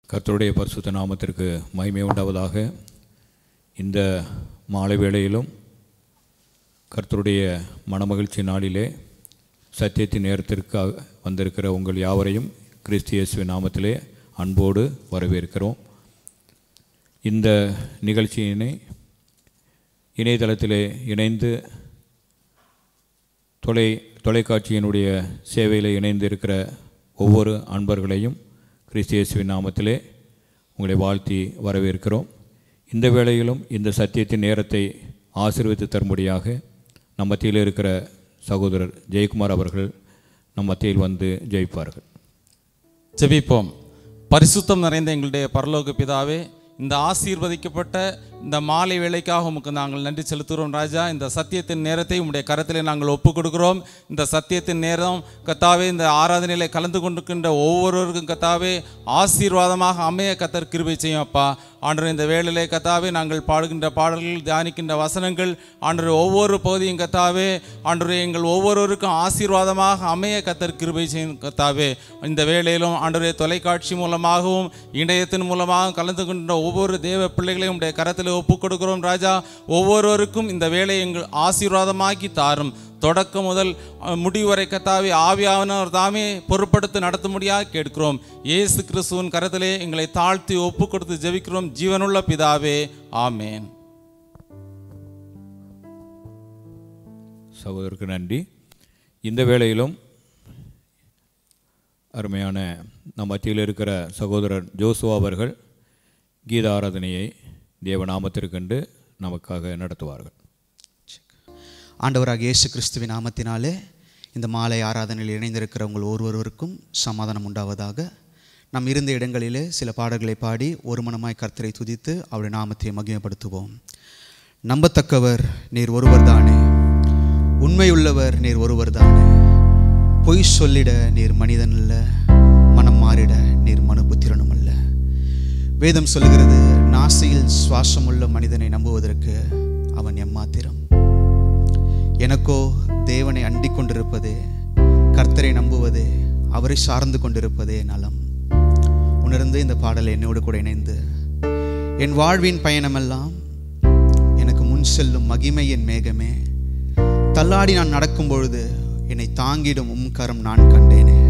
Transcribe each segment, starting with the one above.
கர்த்தருடைய பரிசுத்த நாமத்திற்கு மகிமை உண்டாவதாக இந்த மாலை வேளையிலும் கர்த்தருடைய மனமகிழ்ச்சி நாளிலே சத்தியத்தின் நேரத்திற்காக வந்திருக்கிற உங்கள் யாவரையும் கிறிஸ்து இயேசுவின் நாமத்திலே அன்போடு வரவேற்கிறோம் இந்த நிகழ்ச்சியினை இணையதளத்திலே இணைந்து தொலை தொலைக்காட்சியினுடைய சேவையில் இணைந்து இருக்கிற ஒவ்வொரு அன்பர்களையும் கிறிஸ்து இயேசுவின் நாமத்திலே உங்களை வாழ்த்தி வரவேற்கிறோம் இந்த வேளையிலும் இந்த சத்தியத்தின் நேரத்தை ஆசீர்வதித்து தரும்படியாக நம் மத்தியில் இருக்கிற சகோதரர் ஜெயக்குமார் அவர்கள் நம் மத்தியில் வந்து ஜெயிப்பார்கள் ஜெபிப்போம் பரிசுத்தம் நிறைந்த எங்களுடைய பரலோக பிதாவே இந்த ஆசீர்வதிக்கப்பட்ட இந்த மாலை வேளைக்காக உமக்கு நாங்கள் நன்றி செலுத்துகிறோம் ராஜா இந்த சத்தியத்தின் நேரத்தை உம்முடைய கரத்திலே நாங்கள் ஒப்பு கொடுக்கிறோம் இந்த சத்தியத்தின் நேரம் கத்தாவே இந்த ஆராதனையிலே கலந்து கொண்டிருக்கின்ற ஒவ்வொருவருக்கும் கத்தாவே ஆசீர்வாதமாக அமைய கத்தர் கிருபை செய்யும் அப்பா ஆண்டவர் இந்த வேளையிலே கத்தாவே நாங்கள் பாடுகின்ற பாடல்கள் தியானிக்கின்ற வசனங்கள் ஆண்டவர் ஒவ்வொரு பகுதியும் கத்தாவே ஆண்டவர் எங்கள் ஒவ்வொருவருக்கும் ஆசீர்வாதமாக அமைய கத்தர் கிருபை செய்யும் கத்தாவே இந்த வேளையிலும் ஆண்டவரே தொலைக்காட்சி மூலமாகவும் இணையத்தின் மூலமாகவும் கலந்து கொண்ட ஒவ்வொரு தேவ பிள்ளைகளையும் உடைய கரத்தில் ஒப்புக் கொடுக்கிறோம் ராஜா ஒவ்வொருவருக்கும் இந்த வேலையை எங்கள் ஆசீர்வாதமாக்கி தாரும் தொடக்கம் முதல் அஹ், முடிவு வரை கத்தாவே ஆவியானவர் தாமே பொறுப்படுத்தி நடத்தும்படியாக கேட்கிறோம் இயேசு கிறிஸ்துவின் கரத்திலே எங்களை தாழ்த்தி ஒப்பு கொடுத்து ஜெபிக்கிறோம் ஜீவனுள்ள பிதாவே ஆமேன் சகோதரருக்கு நன்றி இந்த வேளையிலும் அருமையான நம் மத்தியில் இருக்கிற சகோதரர் ஜோசுவா அவர்கள் கீத ஆராதனையை தேவநாமத்திற்கென்று நமக்காக நடத்துவார்கள் ஆண்டவராக இயேசு கிறிஸ்துவின் நாமத்தினாலே இந்த மாலை ஆராதனையில் இணைந்திருக்கிற உங்கள் ஒருவருவருக்கும் சமாதானம் உண்டாவதாக நாம் இருந்த இடங்களிலே சில பாடல்களை பாடி ஒரு மனமாய் கர்த்தரை துதித்து அவருடைய நாமத்தை மகிமைப்படுத்துவோம் நம்பத்தக்கவர் நீர் ஒருவர்தானே உண்மையுள்ளவர் நீர் ஒருவர்தானே பொய் சொல்லிட நீர் மனிதன் அல்ல மனம் மாறிட நீர் மனுபுத்திரனும் அல்ல வேதம் சொல்லுகிறது நாசியில் சுவாசமுள்ள மனிதனை நம்புவதற்கு அவன் எம்மாத்திரம் எனக்கோ தேவனை அண்டிக் கொண்டிருப்பதே கர்த்தரை நம்புவதே அவரை சார்ந்து கொண்டிருப்பதே நலம் உணர்ந்து இந்த பாடலை என்னோடு கூட இணைந்து என் வாழ்வின் பயணமெல்லாம் எனக்கு முன் செல்லும் மகிமையின் மேகமே தள்ளாடி நான் நடக்கும் பொழுது என்னை தாங்கிடும் உம் கரம் நான் கண்டேனே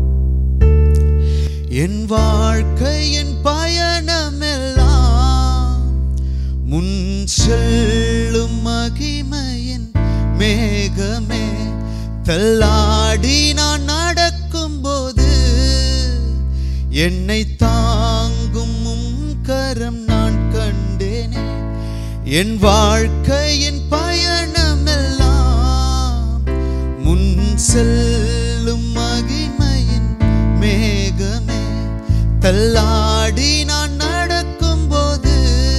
என் வாழ்க்கையின் பயணமெல்லாம் முன் செல்லும் மகிமையின் மேகமே தள்ளாடி நான் நடக்கும்போது என்னை தாங்கும் உம் கரம் நான் கண்டேனே என் வாழ்க்கையின் பயணமெல்லாம் முன் செல்லும் மகிமையின் மேகமே தள்ளாடி நான் நடக்கும்போது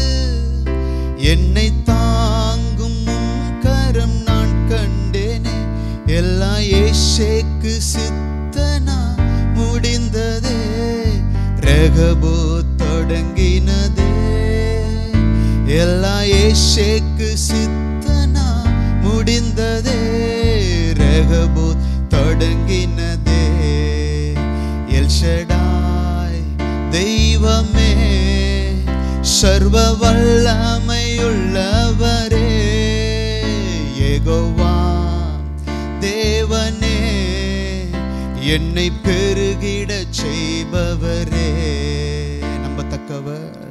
என்னை தாங்கும் உம் கரம் நான் கண்டேனே எல்லாம் ஏஷேக்கு சித்தனா முடிந்ததே ரகபோ தொடங்கினதே எல்லாம் ஏஷேக்கு சித்தனா முடிந்ததே ரகபோ தொடங்கினதே எல்ஷடாய் தெய்வமே சர்வ வல்லமையுள்ளவரே ஏகோவா தேவனே என்னை பெருகிடச் செய்பவரே நம்பத்தக்கவர்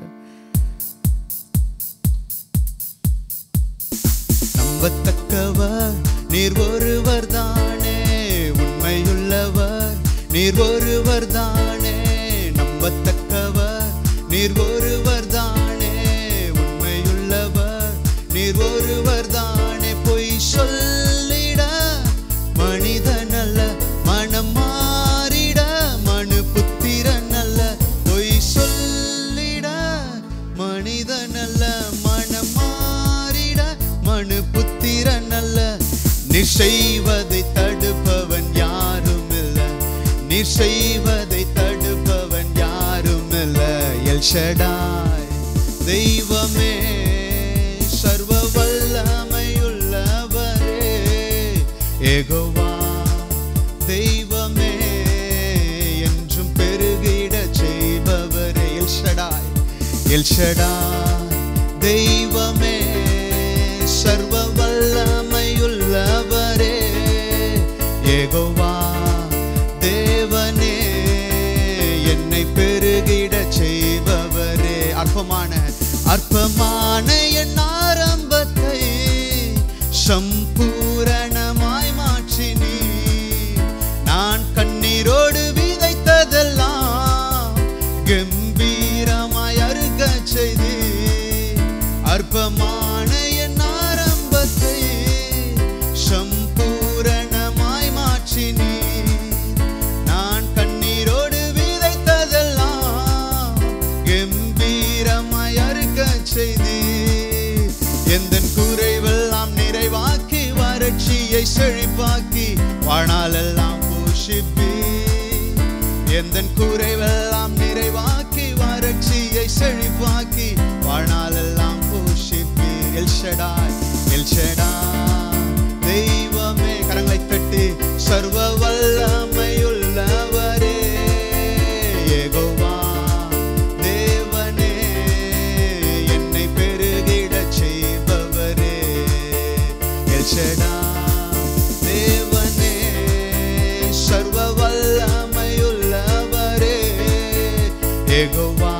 நம்பத்தக்கவர் நீர் ஒருவர் தானே உண்மையுள்ளவர் நீர் ஒருவர் தானே நம்பத்தக்கவர் நீர் ஒருவர் தானே உண்மையுள்ளவர் நீர் ஒருவர் தானே பொய் சொல்லிட மனிதன் அல்ல மனம் மாறிட மனு புத்திரன் அல்ல பொய் சொல்லிட மனிதன் அல்ல மனம் மாறிட மனு புத்திரன் அல்ல நீர் செய்வதை தடுப்பவன் யாரும் இல்ல நீர் செய்வதை தடுப்பவன் யாரும் இல்ல எல் ஷடாய் தெய்வமே சர்வ வல்லமையுள்ளவரே ஏகோவா தெய்வமே என்றும் பெருகிட செய்பவரே எல் எல்ஷடா தெய்வமே சர்வ வல்லமையுள்ளவரே ஏகோவா தேவனே என்னை பெருகிடச் செய்பவரே அற்பமான அற்பமான என் ஆரம்பத்தை சம்பூரணமாய் மாற்றினீ நான் கண்ணீரோடு விதைத்ததெல்லாம் கம்பீரமாய் அருகச் செய்தி அற்பமான என் ஆரம்பத்தை சம்பூரணமாய் மாற்றினீ நான் கண்ணீரோடு விதைத்ததெல்லாம் கம்பீரமாய் அருகச் செய்தி எந்த குறைவெல்லாம் நிறைவாக்கி வறட்சியை செழிப்பாக்கி வாழ்நாளெல்லாம் போஷிப்பி எந்த குறைவெல்லாம் நிறைவாக்கி வறட்சியை செழிப்பாக்கி வாழ்நாளெல்லாம் போஷிப்பி எல்ஷடாய் எல்ஷடாய் தெய்வமே கரங்களை தட்டி சர்வ வல்லமையுள்ளவரே ஏகோவா தேவனே என்னை பெருகிடச் செய்பவரே எல்ஷடா தேவனே சர்வ வல்லமையுள்ளவரே ஏகோவா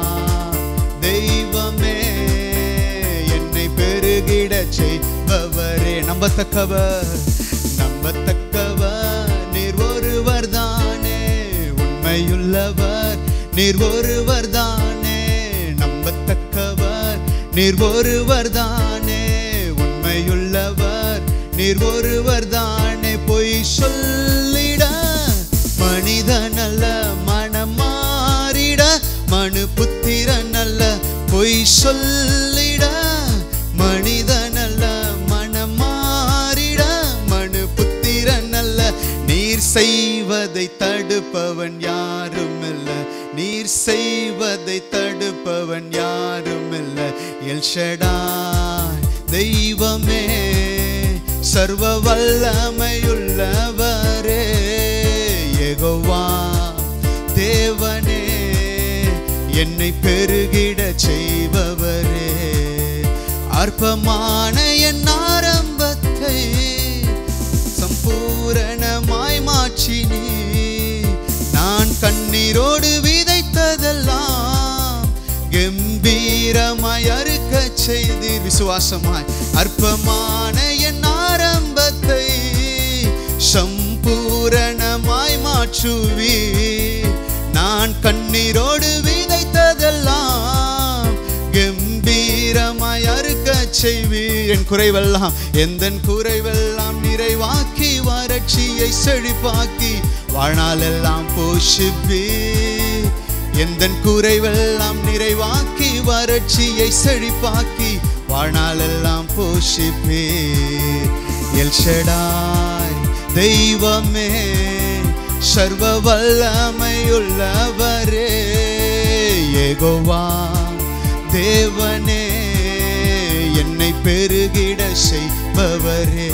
தெய்வமே என்னை பெருகிடச் செய்பவரே நம்பத்தக்கவர் நம்பத்தக்கவர் நீர் ஒருவர் தானே உண்மையுள்ளவர் நீர் ஒருவர் தானே நம்பத்தக்கவர் நீர் ஒருவர் தானே உண்மையுள்ளவர் நீர் ஒருவர் தானே பொய் சொல்லிட மனிதனல்ல மனம் மாறிட மனு புத்திரனல்ல பொய் சொல்லிட மனிதனல்ல மனம் மாறிட மனு புத்திரனல்ல நீர் செய்வதை தடுப்பவன் யாருமில்ல நீர் செய்வதை தடுப்பவன் யாருமில்ல எல்ஷடாய் தெய்வமே சர்வ வல்லமையுள்ளவரே யெகோவா தேவனே என்னை பெருகிடச் செய்பவரே அற்பமான என் ஆரம்பத்தை சம்பூரணமாய் மாற்றினீ நான் கண்ணீரோடு விதைத்ததெல்லாம் கம்பீரமாய் அறுக்கச் செய்தீர் விசுவாசமாய் அற்பமான என் ஆரம்பத்தை சம்பூரணமாய் மாற்றுவீர் நான் கண்ணீரோடு விதைத்ததெல்லாம் கம்பீரமாய் அறுக்கச் செய்வீர் என் குறைவெல்லாம் எந்த குறைவெல்லாம் நிறைவாக்கி வறட்சியை செழிப்பாக்கி வாழ்நாளெல்லாம் போஷிப்பீர் எந்த குறைவெல்லாம் நிறைவாக்கி வறட்சியை செழிப்பாக்கி வாழ்நாளெல்லாம் போஷிப்பீர் எல்ஷடாய் தெய்வமே சர்வ வல்லமையுள்ளவரே ஏகோவா தேவனே என்னை பெருகிட செய்பவரே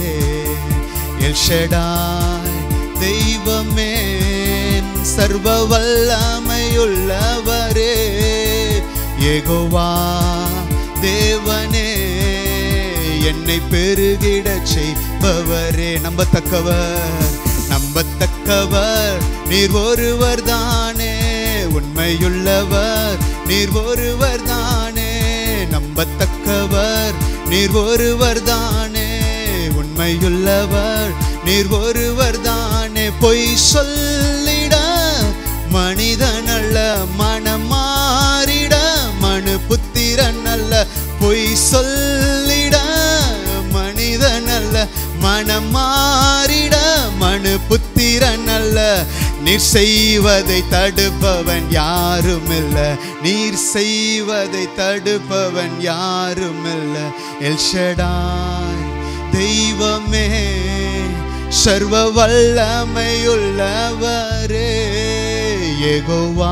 எல்ஷடாய் தெய்வமே சர்வ வல்லமையுள்ளவரே ஏகோவா தேவனே என்னை பெருகிடச் செய்பவரே நம்பத்தக்கவர் நம்பத்தக்கவர் நீர் ஒருவர் தானே உண்மையுள்ளவர் நீர் ஒருவர் தானே நம்பத்தக்கவர் நீர் ஒருவர் தானே உண்மையுள்ளவர் நீர் ஒருவர் தானே பொய் சொல்லிட மனிதனல்ல மனம் மாறிட மனு புத்திரன் அல்ல பொய் சொல்லிட மனிதனல்ல மனம் மாறிட மனு புத்திரன் அல்ல நீர் செய்வதை தடுப்பவன் யாருமில்ல நீர் செய்வதை தடுப்பவன் யாருமில்ல எல்ஷடாய் தெய்வமே சர்வ வல்லமையுள்ளவரே யெகோவா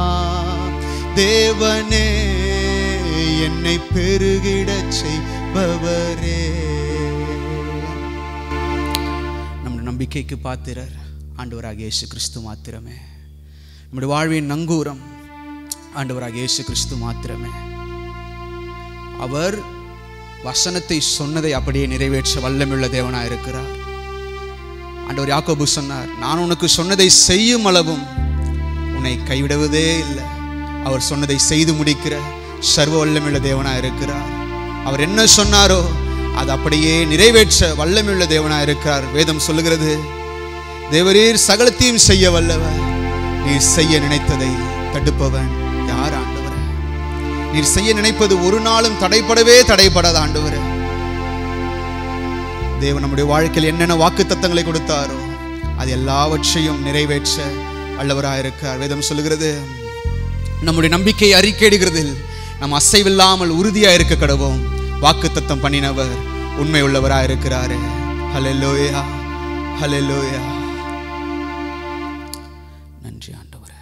தேவனே என்னை பெருகிடச் செய்பவரே நம்முடைய நம்பிக்கைக்கு பாத்திரர் ஆண்டவராக இயேசு கிறிஸ்து மாத்திரமே நம்முடைய வாழ்வின் நங்கூரம் ஆண்டவராக இயேசு கிறிஸ்து மாத்திரமே அவர் வசனத்தை சொன்னதை அப்படியே நிறைவேற்ற வல்லமுள்ள தேவனாய் இருக்கிறார் ஆண்டவர் யாக்கோபு சொன்னார் நான் உனக்கு சொன்னதை செய்யும் அளவும் உன்னை கைவிடுவதே இல்லை அவர் சொன்னதை செய்து முடிக்கிற சர்வ வல்லமுள்ள தேவனாய் இருக்கிறார் அவர் என்ன சொன்னாரோ அது அப்படியே நிறைவேற்ற வல்லமுள்ள தேவனாய் இருக்கிறார் வேதம் சொல்லுகிறது தேவரீர் சகலத்தையும் செய்ய வல்லவர் நீர் செய்ய நினைத்ததை தடுப்பவன் யார் ஆண்டவரே நீர் செய்ய நினைப்பது ஒரு நாளும் தடைப்படவே தடைப்படாத ஆண்டவரே தேவன் நம்முடைய வாழ்க்கையில் என்னென்ன வாக்கு தத்தங்களை கொடுத்தாரோ அது எல்லாவற்றையும் நிறைவேற்ற வல்லவராயிருக்கார் வேதம் சொல்லுகிறது நம்முடைய நம்பிக்கையை அறிக்கையிடுகிறதில் நாம் அசைவில்லாமல் உறுதியா இருக்க கடவோம் வாக்கு தத்தம் பண்ணினவர் உண்மை உள்ளவராயிருக்கிறாரே ஹலெல்லோயா ஹலெல்லோயா நன்றி ஆண்டவரே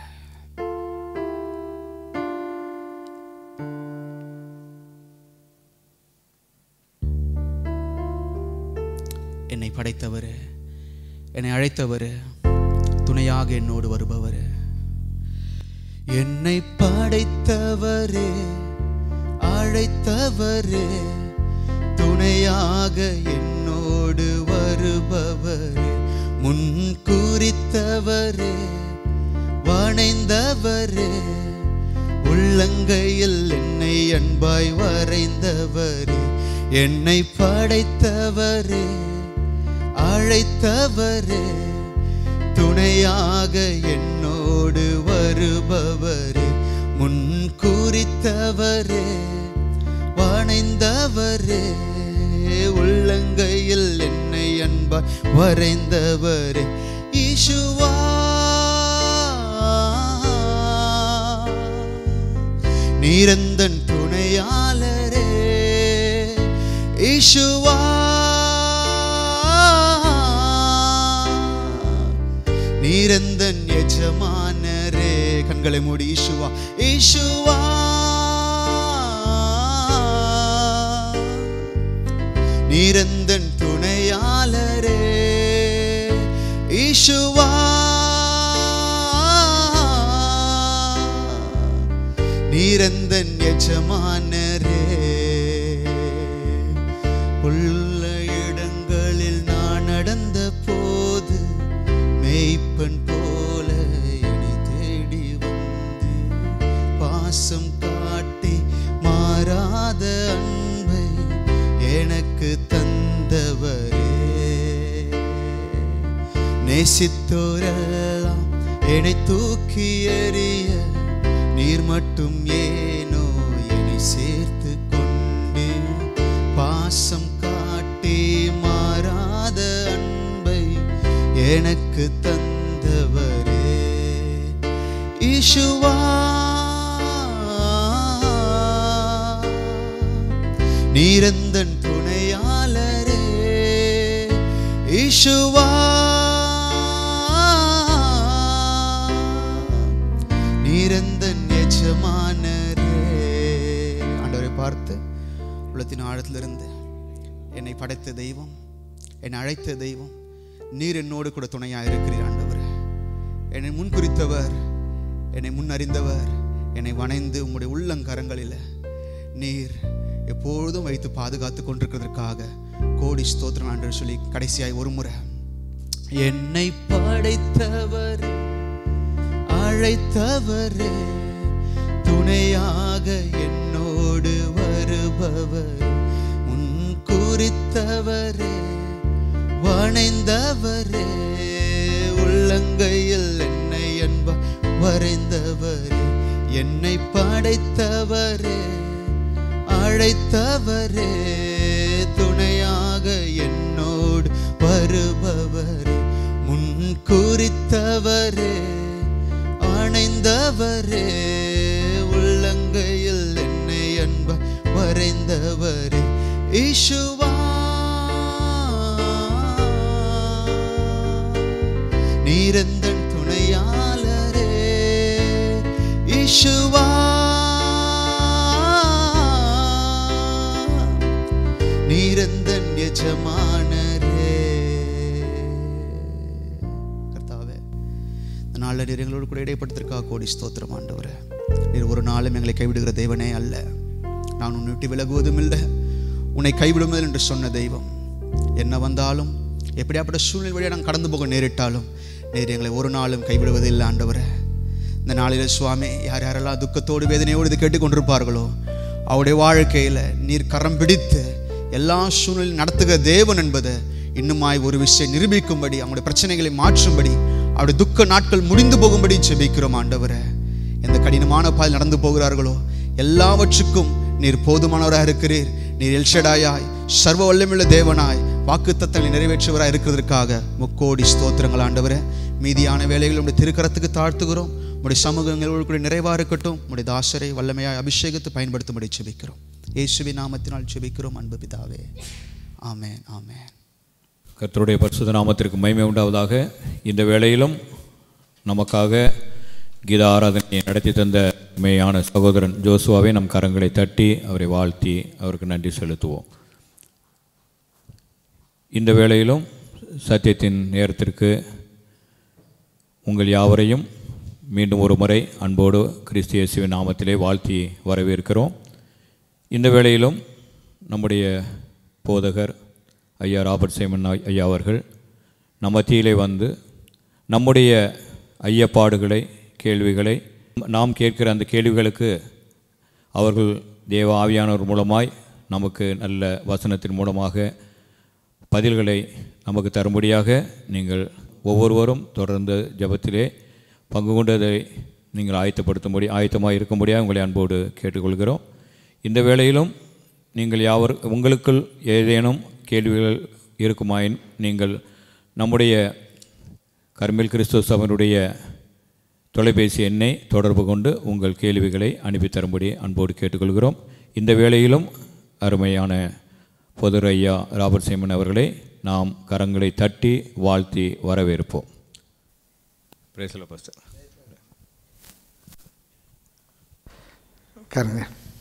என்னை படைத்தவர் என்னை அழைத்தவர் துணையாக என்னோடு வருபவர் என்னை படைத்தவரே அழைத்தவரே துணையாக என்னோடு வருபவரே முன் குறித்தவரே வணைந்தவரே உள்ளங்கையில் என்னை அன்பாய் வரைந்தவரே என்னை படைத்தவரே அழைத்தவரே துணையாக என்னோடு வருபவரே முன் குறித்தவரே வணைந்தவரே உள்ளங்கையில் என்னை அன்பா வரைந்தவரே ஈசுவா நீரந்தன் துணையாளரே ஈசுவா நீரந்தன் எஜமானரே கண்களை மூடி ஈசுவா ஈசுவா நீரந்தன் துணையாளரே ஈசுவா நீரந்தன் எஜமானரே உள்ள இடங்களில் நான் நடந்த போது மேய்ப்பன் போல என்னை தேடி வந்து பாசம் காட்டி மாறாத அன்பை எனக்கு தந்தவரே நேசித்தோரெல்லாம் என்னை தூக்கி எறிய நீர் மட்டும் ஏனோ என்னை சேர்த்து கொண்டு பாசம் காட்டி மாறாத அன்பை எனக்கு தந்தவரே ஈசுவா நீரந்தன் துணையாளரே ஈசுவா நீரந்தன் எஜமானரே ஆண்டவரை பார்த்து உள்ளத்தின் ஆழத்திலிருந்து என்னை படைத்த தெய்வம் என்னை அழைத்த தெய்வம் நீர் என்னோடு கூட துணையாக இருக்கிறீர் ஆண்டவரே என்னை முன்குறித்தவர் என்னை முன்னறிந்தவர் என்னை வணைந்து உம்முடைய உள்ளங்கரங்களில் நீர் எப்பொழுதும் வைத்து பாதுகாத்து கொண்டிருக்கிறதற்காக கோடி ஸ்தோத்திரம் ஆண்டு சொல்லி கடைசியாய் ஒரு முறை என்னை படைத்தவர் அழைத்தவரே துணையாக என்னோடு வருபவர் முன் குறித்தவரே வணைந்தவரே உள்ளங்கையில் என்னை அன்ப வரைந்தவரே என்னை படைத்தவரே அழைத்தவரே துணையாக என்னோடு வருபவரே முன் குறித்தவரே அணைந்தவரே உள்ளங்கையில் என்னை அன்ப வரைந்தவரே ஈசுவா நீரந்தன் துணையாளரே ஈசுவா நீரந்தன் எஜமானரே கர்த்தாவே இந்த நாளில் நீர் எங்களோடு கூட இடைப்படுத்திருக்கா கோடி ஸ்தோத்திரம் ஆண்டவரே நீர் ஒரு நாளும் எங்களை கைவிடுகிற தேவனே அல்ல நான் உன்னை விட்டு விலகுவதும் இல்லை உன்னை கைவிடுவதில் என்று சொன்ன தெய்வம் என்ன வந்தாலும் எப்படியாப்பட்ட சூழ்நிலை வழியாக நாங்கள் கடந்து போக நேரிட்டாலும் நேர் எங்களை ஒரு நாளும் கைவிடுவதில்லை ஆண்டவரே இந்த நாளில் சுவாமி யார் யாரெல்லாம் துக்கத்தோடு வேதனையோடு இது கேட்டுக்கொண்டிருப்பார்களோ அவருடைய வாழ்க்கையில் நீர் கரம் பிடித்து எல்லா சூழ்நிலையும் நடத்துகிற தேவன் என்பதை இன்னுமாய் ஒரு விஷயம் நிரூபிக்கும்படி அவங்களுடைய பிரச்சனைகளை மாற்றும்படி அவருடைய துக்க நாட்கள் முடிந்து போகும்படி ஜெபிக்கிறோம் ஆண்டவரே எந்த கடினமான பாதையில் நடந்து போகிறார்களோ எல்லாவற்றுக்கும் நீர் போதுமானவராக இருக்கிறீர் நீர் எல்ஷடாயாய் சர்வ வல்லமுள்ள தேவனாய் வாக்குத்தத்தங்களை நிறைவேற்றுவராய் இருக்கிறதற்காக முக்கோடி ஸ்தோத்திரங்கள் ஆண்டவரே மீதியான வேலைகள் உடைய திருக்கரத்துக்கு தாழ்த்துகிறோம் உடைய சமூகங்கள் கூட நிறைவா இருக்கட்டும் உடைய தாசரை வல்லமையாய் அபிஷேகத்தை பயன்படுத்தும்படி ஜெபிக்கிறோம் இயேசுவின் நாமத்தினால் ஜெபிக்கிறோம் அன்பு பிதாவே ஆமென் ஆமென் கர்த்தருடைய பரிசுத்த நாமத்திற்கு மகிமை உண்டாவதாக இந்த வேளையிலும் நமக்காக கீதா ஆராதனையை நடத்தி தந்த மெய்யான சகோதரன் ஜோசுவாவை நம் கரங்களை தட்டி அவரை வாழ்த்தி அவருக்கு நன்றி செலுத்துவோம் இந்த வேளையிலும் சத்தியத்தின் நேரத்திற்கு உங்கள் யாவரையும் மீண்டும் ஒரு முறை அன்போடு கிறிஸ்து இயேசுவின் நாமத்திலே வாழ்த்தி வரவேற்கிறோம் இந்த வேளையிலும் நம்முடைய போதகர் ஐயா ராபர்ட் சைமன் ஐ- ஐயா அவர்கள் நம்ம மத்தியிலே வந்து நம்முடைய ஐயப்பாடுகளை கேள்விகளை நாம் கேட்கிற அந்த கேள்விகளுக்கு அவர்கள் தேவ ஆவியானவர் மூலமாய் நமக்கு நல்ல வசனத்தின் மூலமாக பதில்களை நமக்கு தரும்படியாக நீங்கள் ஒவ்வொருவரும் தொடர்ந்து ஜெபத்திலே பங்கு கொண்டதை நீங்கள் ஆயத்தப்படுத்தும்படி ஆயத்தமாக இருக்கும்படியாக உங்களை அன்போடு கேட்டுக்கொள்கிறோம் இந்த வேளையிலும் நீங்கள் யாவர் உங்களுக்குள் ஏதேனும் கேள்விகள் இருக்குமாயின் நீங்கள் நம்முடைய கர்மில் கிறிஸ்துவ சபையினுடைய தொலைபேசி எண்ணை தொடர்பு கொண்டு உங்கள் கேள்விகளை அனுப்பி தரும்படி அன்போடு கேட்டுக்கொள்கிறோம் இந்த வேளையிலும் அருமையான பொதுர் ஐயா ராபர்ட் சைமன் அவர்களை நாம் கரங்களை தட்டி வாழ்த்தி வரவேற்போம் பிரேசல பாஸ்டர் உட்காருங்க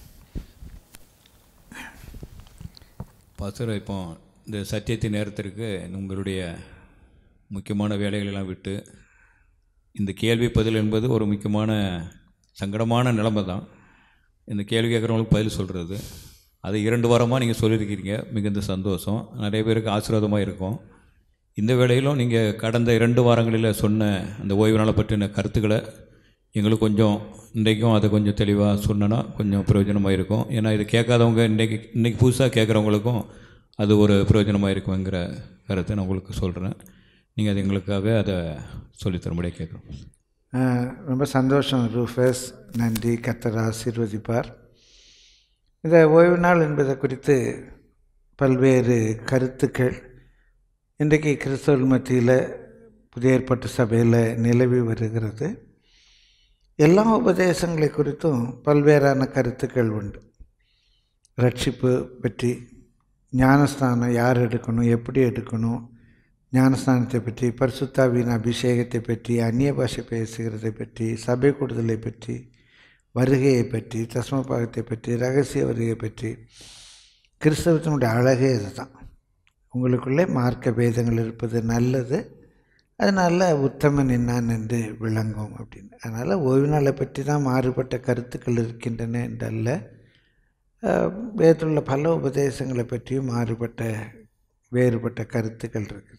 பாஸ்டர் இப்போ இந்த சத்தியத்தின் நேரத்திற்கு உங்களுடைய முக்கியமான வேலைகளெல்லாம் விட்டு இந்த கேள்வி பதில் என்பது ஒரு முக்கியமான சங்கடமான நிலைமை தான் இந்த கேள்வி கேட்குறவங்களுக்கு பதில் சொல்கிறது அது இரண்டு வாரமாக நீங்கள் சொல்லியிருக்கிறீங்க மிகுந்த சந்தோஷம் நிறைய பேருக்கு ஆசீர்வாதமாக இருக்கும் இந்த வேளையிலும் நீங்கள் கடந்த இரண்டு வாரங்களில் சொன்ன அந்த ஓய்வு நாளை பற்றின கருத்துக்களை எங்களுக்கு கொஞ்சம் இன்றைக்கும் அதை கொஞ்சம் தெளிவாக சொன்னோன்னா கொஞ்சம் பிரயோஜனமாக இருக்கும் ஏன்னா இது கேட்காதவங்க இன்றைக்கி இன்றைக்கி புதுசாக கேட்குறவங்களுக்கும் அது ஒரு பிரயோஜனமாக இருக்குங்கிற கருத்தை நான் உங்களுக்கு சொல்கிறேன் நீங்கள் அது எங்களுக்காக அதை சொல்லித் தரும்படியாக கேட்குறோம் அஹ், ரொம்ப சந்தோஷம் ரூஃபஸ் நன்றி கத்தர் ஆசீர்வதிப்பார் இந்த ஓய்வு நாள் என்பதை குறித்து பல்வேறு கருத்துக்கள் இன்றைக்கு கிறிஸ்தவர்கள் மத்தியில் புதிய ஏற்பட்ட சபையில் நிலவி வருகிறது எல்லா உபதேசங்களை குறித்தும் பல்வேறான கருத்துக்கள் உண்டு ரட்சிப்பு பற்றி ஞானஸ்தானம் யார் எடுக்கணும் எப்படி எடுக்கணும் ஞானஸ்தானத்தை பற்றி பரிசுத்தாவின் அபிஷேகத்தை பற்றி அந்நிய பாஷை பேசுகிறதை பற்றி சபை கூடுதலை பற்றி வருகையை பற்றி தஸ்மபாகத்தை பற்றி ரகசிய வருகை பற்றி கிறிஸ்தவத்தினுடைய அழகே இதுதான் உங்களுக்குள்ளே மார்க்க பேதங்கள் இருப்பது நல்லது அதனால் உத்தமன் என்னான் என்று விளங்கும் அப்படின்னு அதனால் ஓய்வு நாளை பற்றி தான் மாறுபட்ட கருத்துக்கள் இருக்கின்றன என்றல்ல அஹ், வேதத்தில் உள்ள பல உபதேசங்களை பற்றியும் மாறுபட்ட வேறுபட்ட கருத்துக்கள் இருக்குது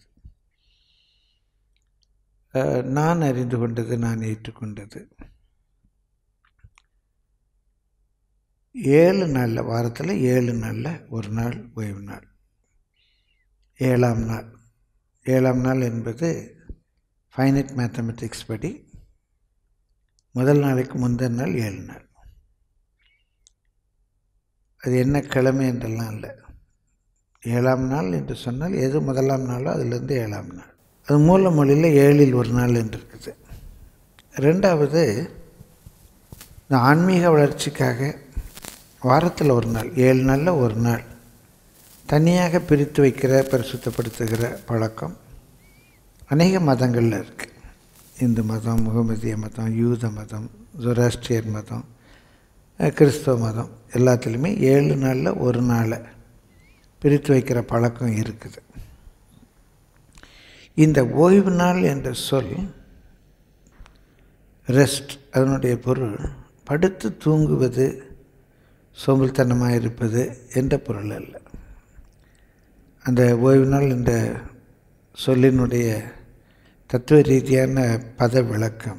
அஹ், நான் அறிந்து கொண்டது நான் ஏற்றுக்கொண்டது ஏழு நாளில் வாரத்தில் ஏழு நாளில் ஒரு நாள் ஓய்வு நாள் ஏழாம் நாள் ஏழாம் நாள் என்பது ஃபைனட் மேத்தமெட்டிக்ஸ் படி முதல் நாளைக்கு முந்தின நாள் ஏழு நாள் அது என்ன கிழமை என்றெல்லாம் இல்லை ஏழாம் நாள் என்று சொன்னால் எது முதலாம் நாளோ அதிலிருந்து ஏழாம் நாள் அது மூல மொழியில் ஏழில் ஒரு நாள் என்று இருக்குது ரெண்டாவது இந்த ஆன்மீக வளர்ச்சிக்காக வாரத்தில் ஒரு நாள் ஏழு நாளில் ஒரு நாள் தனியாக பிரித்து வைக்கிற பரிசுத்தப்படுத்துகிற பழக்கம் அநேக மதங்களில் இருக்குது இந்து மதம் முகமதிய மதம் யூத மதம் ஜொராஸ்ட்ரியர் மதம் அஹ், கிறிஸ்தவ மதம் எல்லாத்துலேயுமே ஏழு நாளில் ஒரு நாளை பிரித்து வைக்கிற பழக்கம் இருக்குது இந்த ஓய்வு நாள் என்ற சொல் ரெஸ்ட் அதனுடைய பொருள் படுத்து தூங்குவது சோம்பல்தனமாக இருப்பது என்ற பொருள் அல்ல அந்த ஓய்வு நாள் என்ற சொல்லினுடைய தத்துவ ரீதியான பத விளக்கம்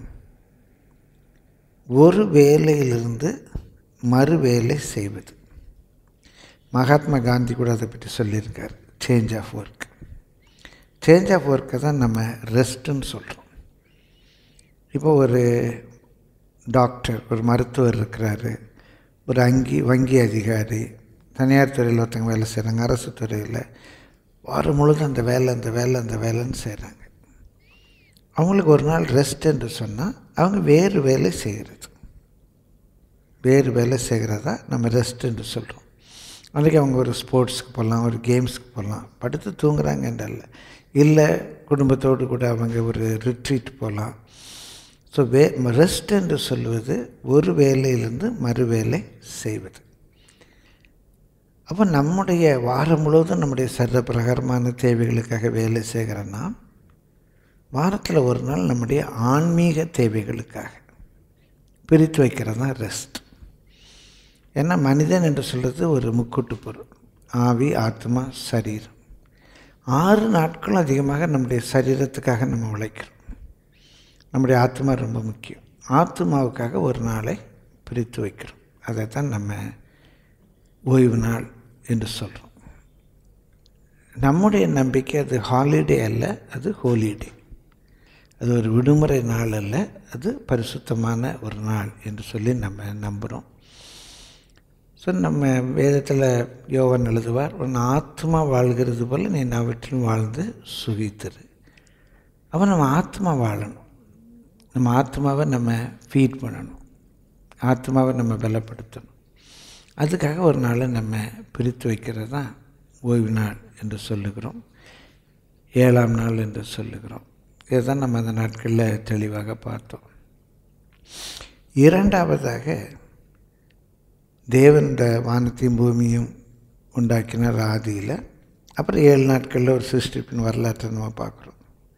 ஒரு வேலையிலிருந்து மறு வேலை செய்வது மகாத்மா காந்தி கூட அதை பற்றி சொல்லியிருக்கார் change of work change of ஒர்க்கை தான் நம்ம ரெஸ்ட்டுன்னு சொல்கிறோம் இப்போ ஒரு டாக்டர் ஒரு மருத்துவர் இருக்கிறாரு ஒரு அங்கி வங்கி அதிகாரி தனியார் துறையில் ஒருத்தங்க வேலை செய்கிறாங்க அரசு துறையில் வாரம் முழுதும் அந்த வேலை அந்த வேலை அந்த வேலைன்னு செய்கிறாங்க அவங்களுக்கு ஒரு நாள் ரெஸ்ட் என்று சொன்னால் அவங்க வேறு வேலை செய்கிறது வேறு வேலை செய்கிறதா நம்ம ரெஸ்ட் என்று சொல்கிறோம் அன்றைக்கி அவங்க ஒரு ஸ்போர்ட்ஸுக்கு போகலாம் ஒரு கேம்ஸுக்கு போகலாம் படுத்து தூங்குறாங்க என்றல்ல இல்லை குடும்பத்தோடு கூட அவங்க ஒரு ரிட்ரீட் போகலாம் ஸோ வே ரெஸ்ட் என்று சொல்வது ஒரு வேலையிலிருந்து மறு வேலை செய்வது அப்போ நம்முடைய வாரம் முழுவதும் நம்முடைய சர்வ பிரகாரமான தேவைகளுக்காக வேலை செய்கிற நாம் வாரத்தில் ஒரு நாள் நம்முடைய ஆன்மீக தேவைகளுக்காக பிரித்து வைக்கிறது தான் ரெஸ்ட் ஏன்னா மனிதன் என்று சொல்கிறது ஒரு முக்கூட்டு பொருள் ஆவி ஆத்மா சரீரம் ஆறு நாட்களும் அதிகமாக நம்முடைய சரீரத்துக்காக நம்ம உழைக்கிறோம் நம்முடைய ஆத்மா ரொம்ப முக்கியம் ஆத்மாவுக்காக ஒரு நாளை பிரித்து வைக்கிறோம் அதை தான் நம்ம ஓய்வு நாள் என்று சொல்கிறோம் நம்முடைய நம்பிக்கை அது ஹாலிடே அல்ல அது ஹோலிடே அது ஒரு விடுமுறை நாள் அல்ல அது பரிசுத்தமான ஒரு நாள் என்று சொல்லி நம்ம நம்புகிறோம் ஸோ நம்ம வேதத்தில் யோவன் எழுதுவார் உன் ஆத்மா வாழ்கிறது போல் நீ அவற்றிலும் வாழ்ந்து சுகித்திரு அப்போ நம்ம ஆத்மா வாழணும் நம்ம ஆத்மாவை நம்ம ஃபீட் பண்ணணும் ஆத்மாவை நம்ம பலப்படுத்தணும் அதுக்காக ஒரு நாளை நம்ம பிரித்து வைக்கிறது தான் ஓய்வு நாள் என்று சொல்லுகிறோம் ஏழாம் நாள் என்று சொல்லுகிறோம் இதை தான் நம்ம அந்த நாட்களில் தெளிவாக பார்த்தோம் இரண்டாவதாக தேவன் இந்த வானத்தையும் பூமியும் உண்டாக்கினார் ஆதியில் அப்புறம் ஏழு நாட்களில் ஒரு சிருஷ்டிப்பின் வரலாற்றை நம்ம பார்க்குறோம்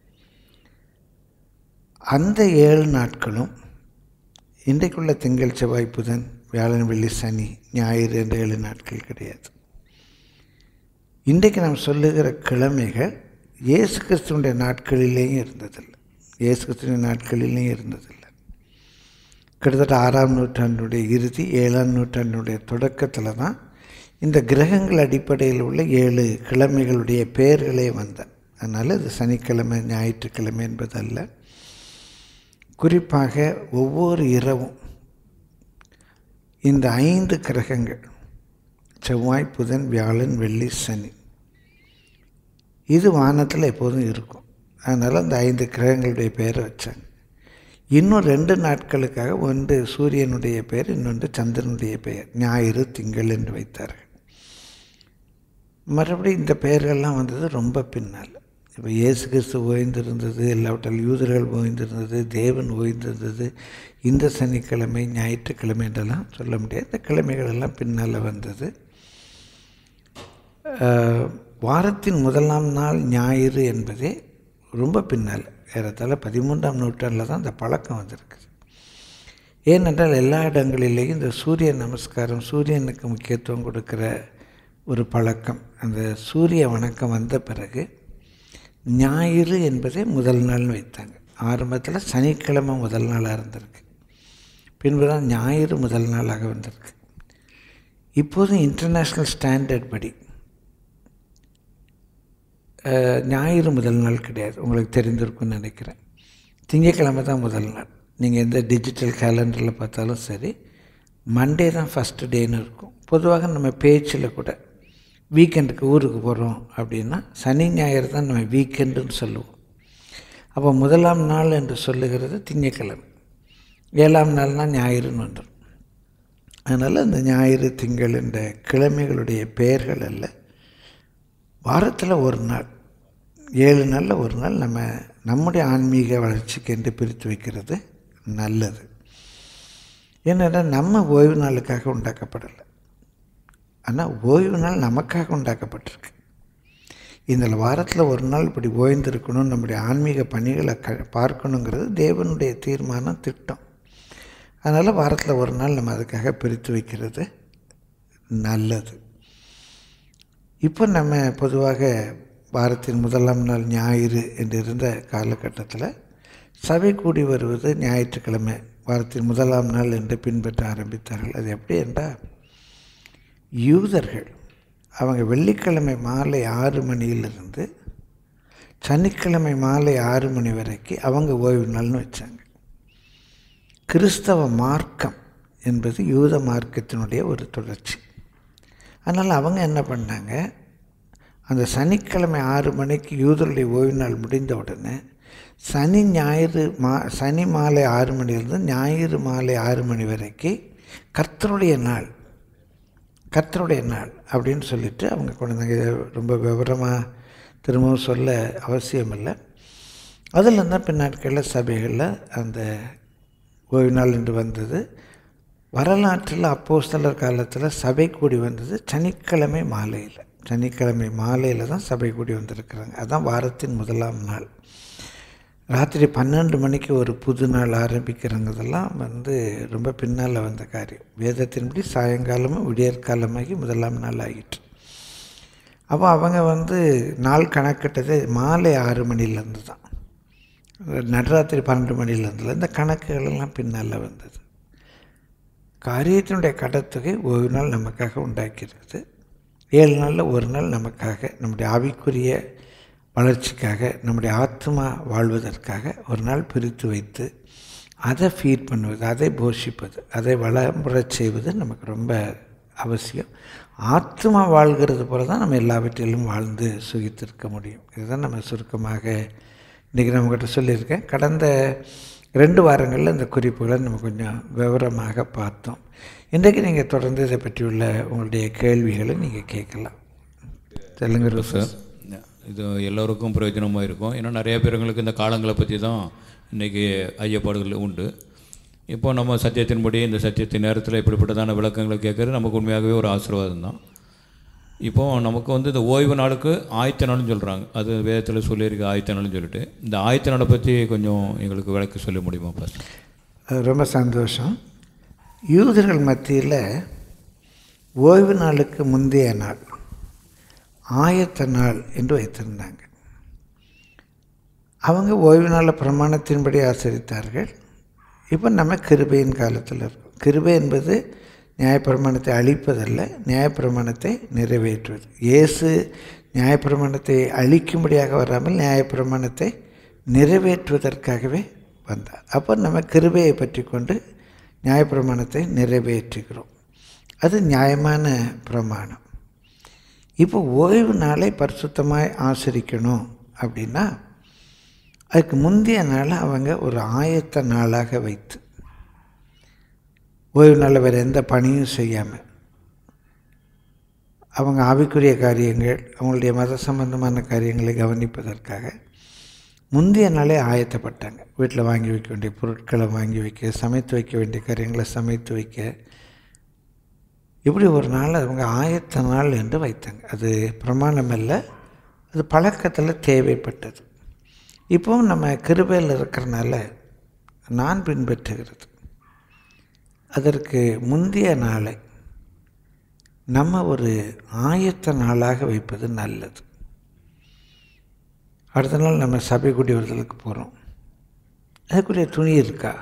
அந்த ஏழு நாட்களும் இன்றைக்குள்ள திங்கள் செவ்வாய் புதன் வியாழன் வெள்ளி சனி ஞாயிறு என்ற ஏழு நாட்கள் கிடையாது இன்றைக்கு நாம் சொல்லுகிற கிழமைகள் இயேசு கிறிஸ்துவனுடைய நாட்களிலேயும் இருந்ததில்லை இயேசு கிறிஸ்துவனுடைய நாட்களிலேயும் இருந்ததில்லை கிட்டத்தட்ட ஆறாம் நூற்றாண்டுடைய இறுதி ஏழாம் நூற்றாண்டுடைய தொடக்கத்தில் தான் இந்த கிரகங்கள் அடிப்படையில் உள்ள ஏழு கிழமைகளுடைய பெயர்களே வந்தன அதனால் இது சனிக்கிழமை ஞாயிற்றுக்கிழமை என்பதல்ல குறிப்பாக ஒவ்வொரு இரவும் இந்த ஐந்து கிரகங்கள் செவ்வாய் புதன் வியாழன் வெள்ளி சனி இது வானத்தில் எப்போதும் இருக்கும் அதனால் அந்த ஐந்து கிரகங்களுடைய பெயரை வச்சாங்க இன்னும் ரெண்டு நாட்களுக்காக ஒன்று சூரியனுடைய பெயர் இன்னொன்று சந்திரனுடைய பெயர் ஞாயிறு திங்கள் என்று வைத்தார்கள் மறுபடி இந்த பெயர்கள்லாம் வந்தது ரொம்ப பின்னால் இப்போ இயேசு கிறிஸ்து ஓய்ந்திருந்தது எல்லாவற்றால் யூதர்கள் ஓய்ந்திருந்தது தேவன் ஓய்ந்திருந்தது இந்த சனிக்கிழமை ஞாயிற்றுக்கிழமை என்றெல்லாம் சொல்ல முடியாது இந்த கிழமைகள் எல்லாம் பின்னால் வந்தது வாரத்தின் முதலாம் நாள் ஞாயிறு என்பதே ரொம்ப பின்னால் ஏறத்தாழ பதிமூன்றாம் நூற்றாண்டில் தான் இந்த பழக்கம் வந்திருக்குது ஏனென்றால் எல்லா இடங்களிலேயும் இந்த சூரிய நமஸ்காரம் சூரியனுக்கு முக்கியத்துவம் கொடுக்குற ஒரு பழக்கம் அந்த சூரிய வணக்கம் வந்த பிறகு ஞாயிறு என்பதே முதல் நாள்னு வைத்தாங்க ஆரம்பத்தில் சனிக்கிழமை முதல் நாளாக இருந்திருக்கு பின்பு தான் ஞாயிறு முதல் நாளாக வந்திருக்கு இப்போதும் இன்டர்நேஷ்னல் ஸ்டாண்டர்ட் படி ஞாயிறு முதல் நாள் கிடையாது உங்களுக்கு தெரிந்திருக்கும்னு நினைக்கிறேன் திங்கக்கிழமை தான் முதல் நாள் நீங்கள் எந்த டிஜிட்டல் கேலண்டரில் பார்த்தாலும் சரி மண்டே தான் ஃபஸ்ட்டு டேன்னு இருக்கும் பொதுவாக நம்ம பேச்சில் கூட வீக்கெண்டுக்கு ஊருக்கு போகிறோம் அப்படின்னா சனி ஞாயிறு தான் நம்ம வீக்கெண்டுன்னு சொல்லுவோம் அப்போ முதலாம் நாள் என்று சொல்லுகிறது திங்கக்கிழமை ஏழாம் நாள்னால் ஞாயிறுன்னு வந்துடும் அதனால் இந்த ஞாயிறு திங்கள் என்ற கிழமைகளுடைய பெயர்கள் அல்ல வாரத்தில் ஒரு நாள் ஏழு நாளில் ஒரு நாள் நம்ம நம்முடைய ஆன்மீக வளர்ச்சிக்கு என்று பிரித்து வைக்கிறது நல்லது ஏன்னா நம்ம ஓய்வு நாளுக்காக உண்டாக்கப்படலை ஆனால் ஓய்வு நாள் நமக்காக உண்டாக்கப்பட்டிருக்கு இந்த வாரத்தில் ஒரு நாள் இப்படி ஓய்ந்திருக்கணும் நம்முடைய ஆன்மீக பணிகளை க பார்க்கணுங்கிறது தேவனுடைய தீர்மானம் திட்டம் அதனால் வாரத்தில் ஒரு நாள் நம்ம அதுக்காக பிரித்து வைக்கிறது நல்லது இப்போ நம்ம பொதுவாக வாரத்தின் முதலாம் நாள் ஞாயிறு என்று இருந்த காலகட்டத்தில் சபை கூடி வருவது ஞாயிற்றுக்கிழமை வாரத்தின் முதலாம் நாள் என்று பின்பற்ற ஆரம்பித்தார்கள் அது எப்படி என்றால் யூதர்கள் அவங்க வெள்ளிக்கிழமை மாலை ஆறு மணியிலிருந்து சனிக்கிழமை மாலை ஆறு மணி வரைக்கும் அவங்க ஓய்வு நாள்னு வச்சாங்க கிறிஸ்தவ மார்க்கம் என்பது யூத மார்க்கத்தினுடைய ஒரு தொடர்ச்சி அதனால் அவங்க என்ன பண்ணாங்க அந்த சனிக்கிழமை ஆறு மணிக்கு யூதருடைய ஓய்வு நாள் முடிந்த உடனே சனி ஞாயிறு மா சனி மாலை ஆறு மணியிலிருந்து ஞாயிறு மாலை ஆறு மணி வரைக்கும் கர்த்தருடைய நாள் கர்த்தருடைய நாள் அப்படின்னு சொல்லிட்டு அவங்க கொண்டு வந்தாங்க இதை ரொம்ப விவரமாக திரும்பவும் சொல்ல அவசியம் இல்லை அதில் இருந்தால் பின்னாட்களில் சபைகளில் அந்த ஓய்வு நாள் என்று வந்தது வரலாற்றில் அப்போஸ்தலர் காலத்தில் சபை கூடி வந்தது சனிக்கிழமை மாலையில் சனிக்கிழமை மாலையில் தான் சபை கூடி வந்திருக்கிறாங்க அதான் வாரத்தின் முதலாம் நாள் ராத்திரி பன்னெண்டு மணிக்கு ஒரு புது நாள் ஆரம்பிக்கிறங்கிறதெல்லாம் வந்து ரொம்ப பின்னால் வந்த காரியம் வேதத்தின்படி சாயங்காலமும் விடியற்காலமாகி முதலாம் நாள் ஆகிட்டு அப்போ அவங்க வந்து நாள் கணக்கிட்டது மாலை ஆறு மணிலேருந்து தான் நடுராத்திரி பன்னெண்டு மணிலேருந்துல இந்த கணக்குகள் எல்லாம் பின்னால் வந்தது காரியத்தினுடைய கடத்தொகை ஒரு நாள் நமக்காக உண்டாக்கிறது ஏழு நாளில் ஒரு நாள் நமக்காக நம்முடைய ஆவிக்குரிய வளர்ச்சிக்காக நம்முடைய ஆத்மா வாழ்வதற்காக ஒரு நாள் பிரித்து வைத்து அதை ஃபீட் பண்ணுவது அதை போஷிப்பது அதை வளமுறச் செய்வது நமக்கு ரொம்ப அவசியம் ஆத்மா வாழ்கிறது போல தான் நம்ம எல்லாவற்றிலும் வாழ்ந்து சுகித்திருக்க முடியும் இதுதான் நம்ம சுருக்கமாக இன்றைக்கி நம்மக்கிட்ட சொல்லியிருக்கேன் கடந்த ரெண்டு வாரங்களில் இந்த குறிப்புகளை நம்ம கொஞ்சம் விவரமாக பார்த்தோம் இன்றைக்கு நீங்கள் தொடர்ந்து இதை பற்றியுள்ள உங்களுடைய கேள்விகளை நீங்கள் கேட்கலாம் தெலுங்கு சார் இது எல்லோருக்கும் பிரயோஜனமாக இருக்கும் ஏன்னா நிறைய பேருங்களுக்கு இந்த காலங்களை பற்றி தான் இன்றைக்கி ஐயப்பாடுகள் உண்டு இப்போ நம்ம சத்தியத்தின்படி இந்த சத்தியத்தின் நேரத்தில் இப்படிப்பட்டதான விளக்கங்களை கேட்குறது நமக்கு உண்மையாகவே ஒரு ஆசீர்வாதம் தான் இப்போ நமக்கு வந்து இந்த ஓய்வு நாளுக்கு ஆயத்த நாள்னு சொல்கிறாங்க அது வேதத்தில் சொல்லியிருக்கு ஆயத்த நாள்னு சொல்லிட்டு இந்த ஆயத்த நாளை பற்றி கொஞ்சம் எங்களுக்கு விளக்க சொல்ல முடியுமா பாஸ்டர் அது ரொம்ப சந்தோஷம் யூதர்கள் மத்தியில் ஓய்வு நாளுக்கு முந்தைய நாள் ஆயத்த நாள் என்று வைத்திருந்தாங்க அவங்க ஓய்வு நாள பிரமாணத்தின்படி ஆசரித்தார்கள் இப்போ நம்ம கிருபையின் காலத்தில் இருக்கோம் கிருபை என்பது நியாயப்பிரமாணத்தை அழிப்பதல்ல நியாயப்பிரமாணத்தை நிறைவேற்றுவது இயேசு நியாயப்பிரமாணத்தை அழிக்கும்படியாக வராமல் நியாயப்பிரமாணத்தை நிறைவேற்றுவதற்காகவே வந்தார் அப்போ நம்ம கிருபையை பற்றி கொண்டு நியாயப்பிரமாணத்தை நிறைவேற்றுகிறோம் அது நியாயமான பிரமாணம் இப்போ ஓய்வு நாளை பரிசுத்தமாய் ஆசரிக்கணும் அப்படின்னா அதுக்கு முந்தைய நாளை அவங்க ஒரு ஆயத்த நாளாக வைத்து ஓய்வு நாளில் வேறு எந்த பணியும் செய்யாமல் அவங்க ஆவிக்குரிய காரியங்கள் அவங்களுடைய மத சம்பந்தமான காரியங்களை கவனிப்பதற்காக முந்தைய நாளே ஆயத்தப்பட்டாங்க வீட்டில் வாங்கி வைக்க வேண்டிய பொருட்களை வாங்கி வைக்க சமைத்து வைக்க வேண்டிய காரியங்களை சமைத்து வைக்க இப்படி ஒரு நாள் அவங்க ஆயத்த நாள் என்று வைத்தாங்க அது பிரமாணம் அல்ல அது பழக்கத்தில் தேவைப்பட்டது இப்போவும் நம்ம கிருபையில் இருக்கிறனால நான் பின்பற்றுகிறது அதற்கு முந்தைய நாளை நம்ம ஒரு ஆயத்த நாளாக வைப்பது நல்லது அடுத்த நாள் நம்ம சபை கூடி வருதலுக்கு போகிறோம் அதுக்குரிய துணி இருக்கா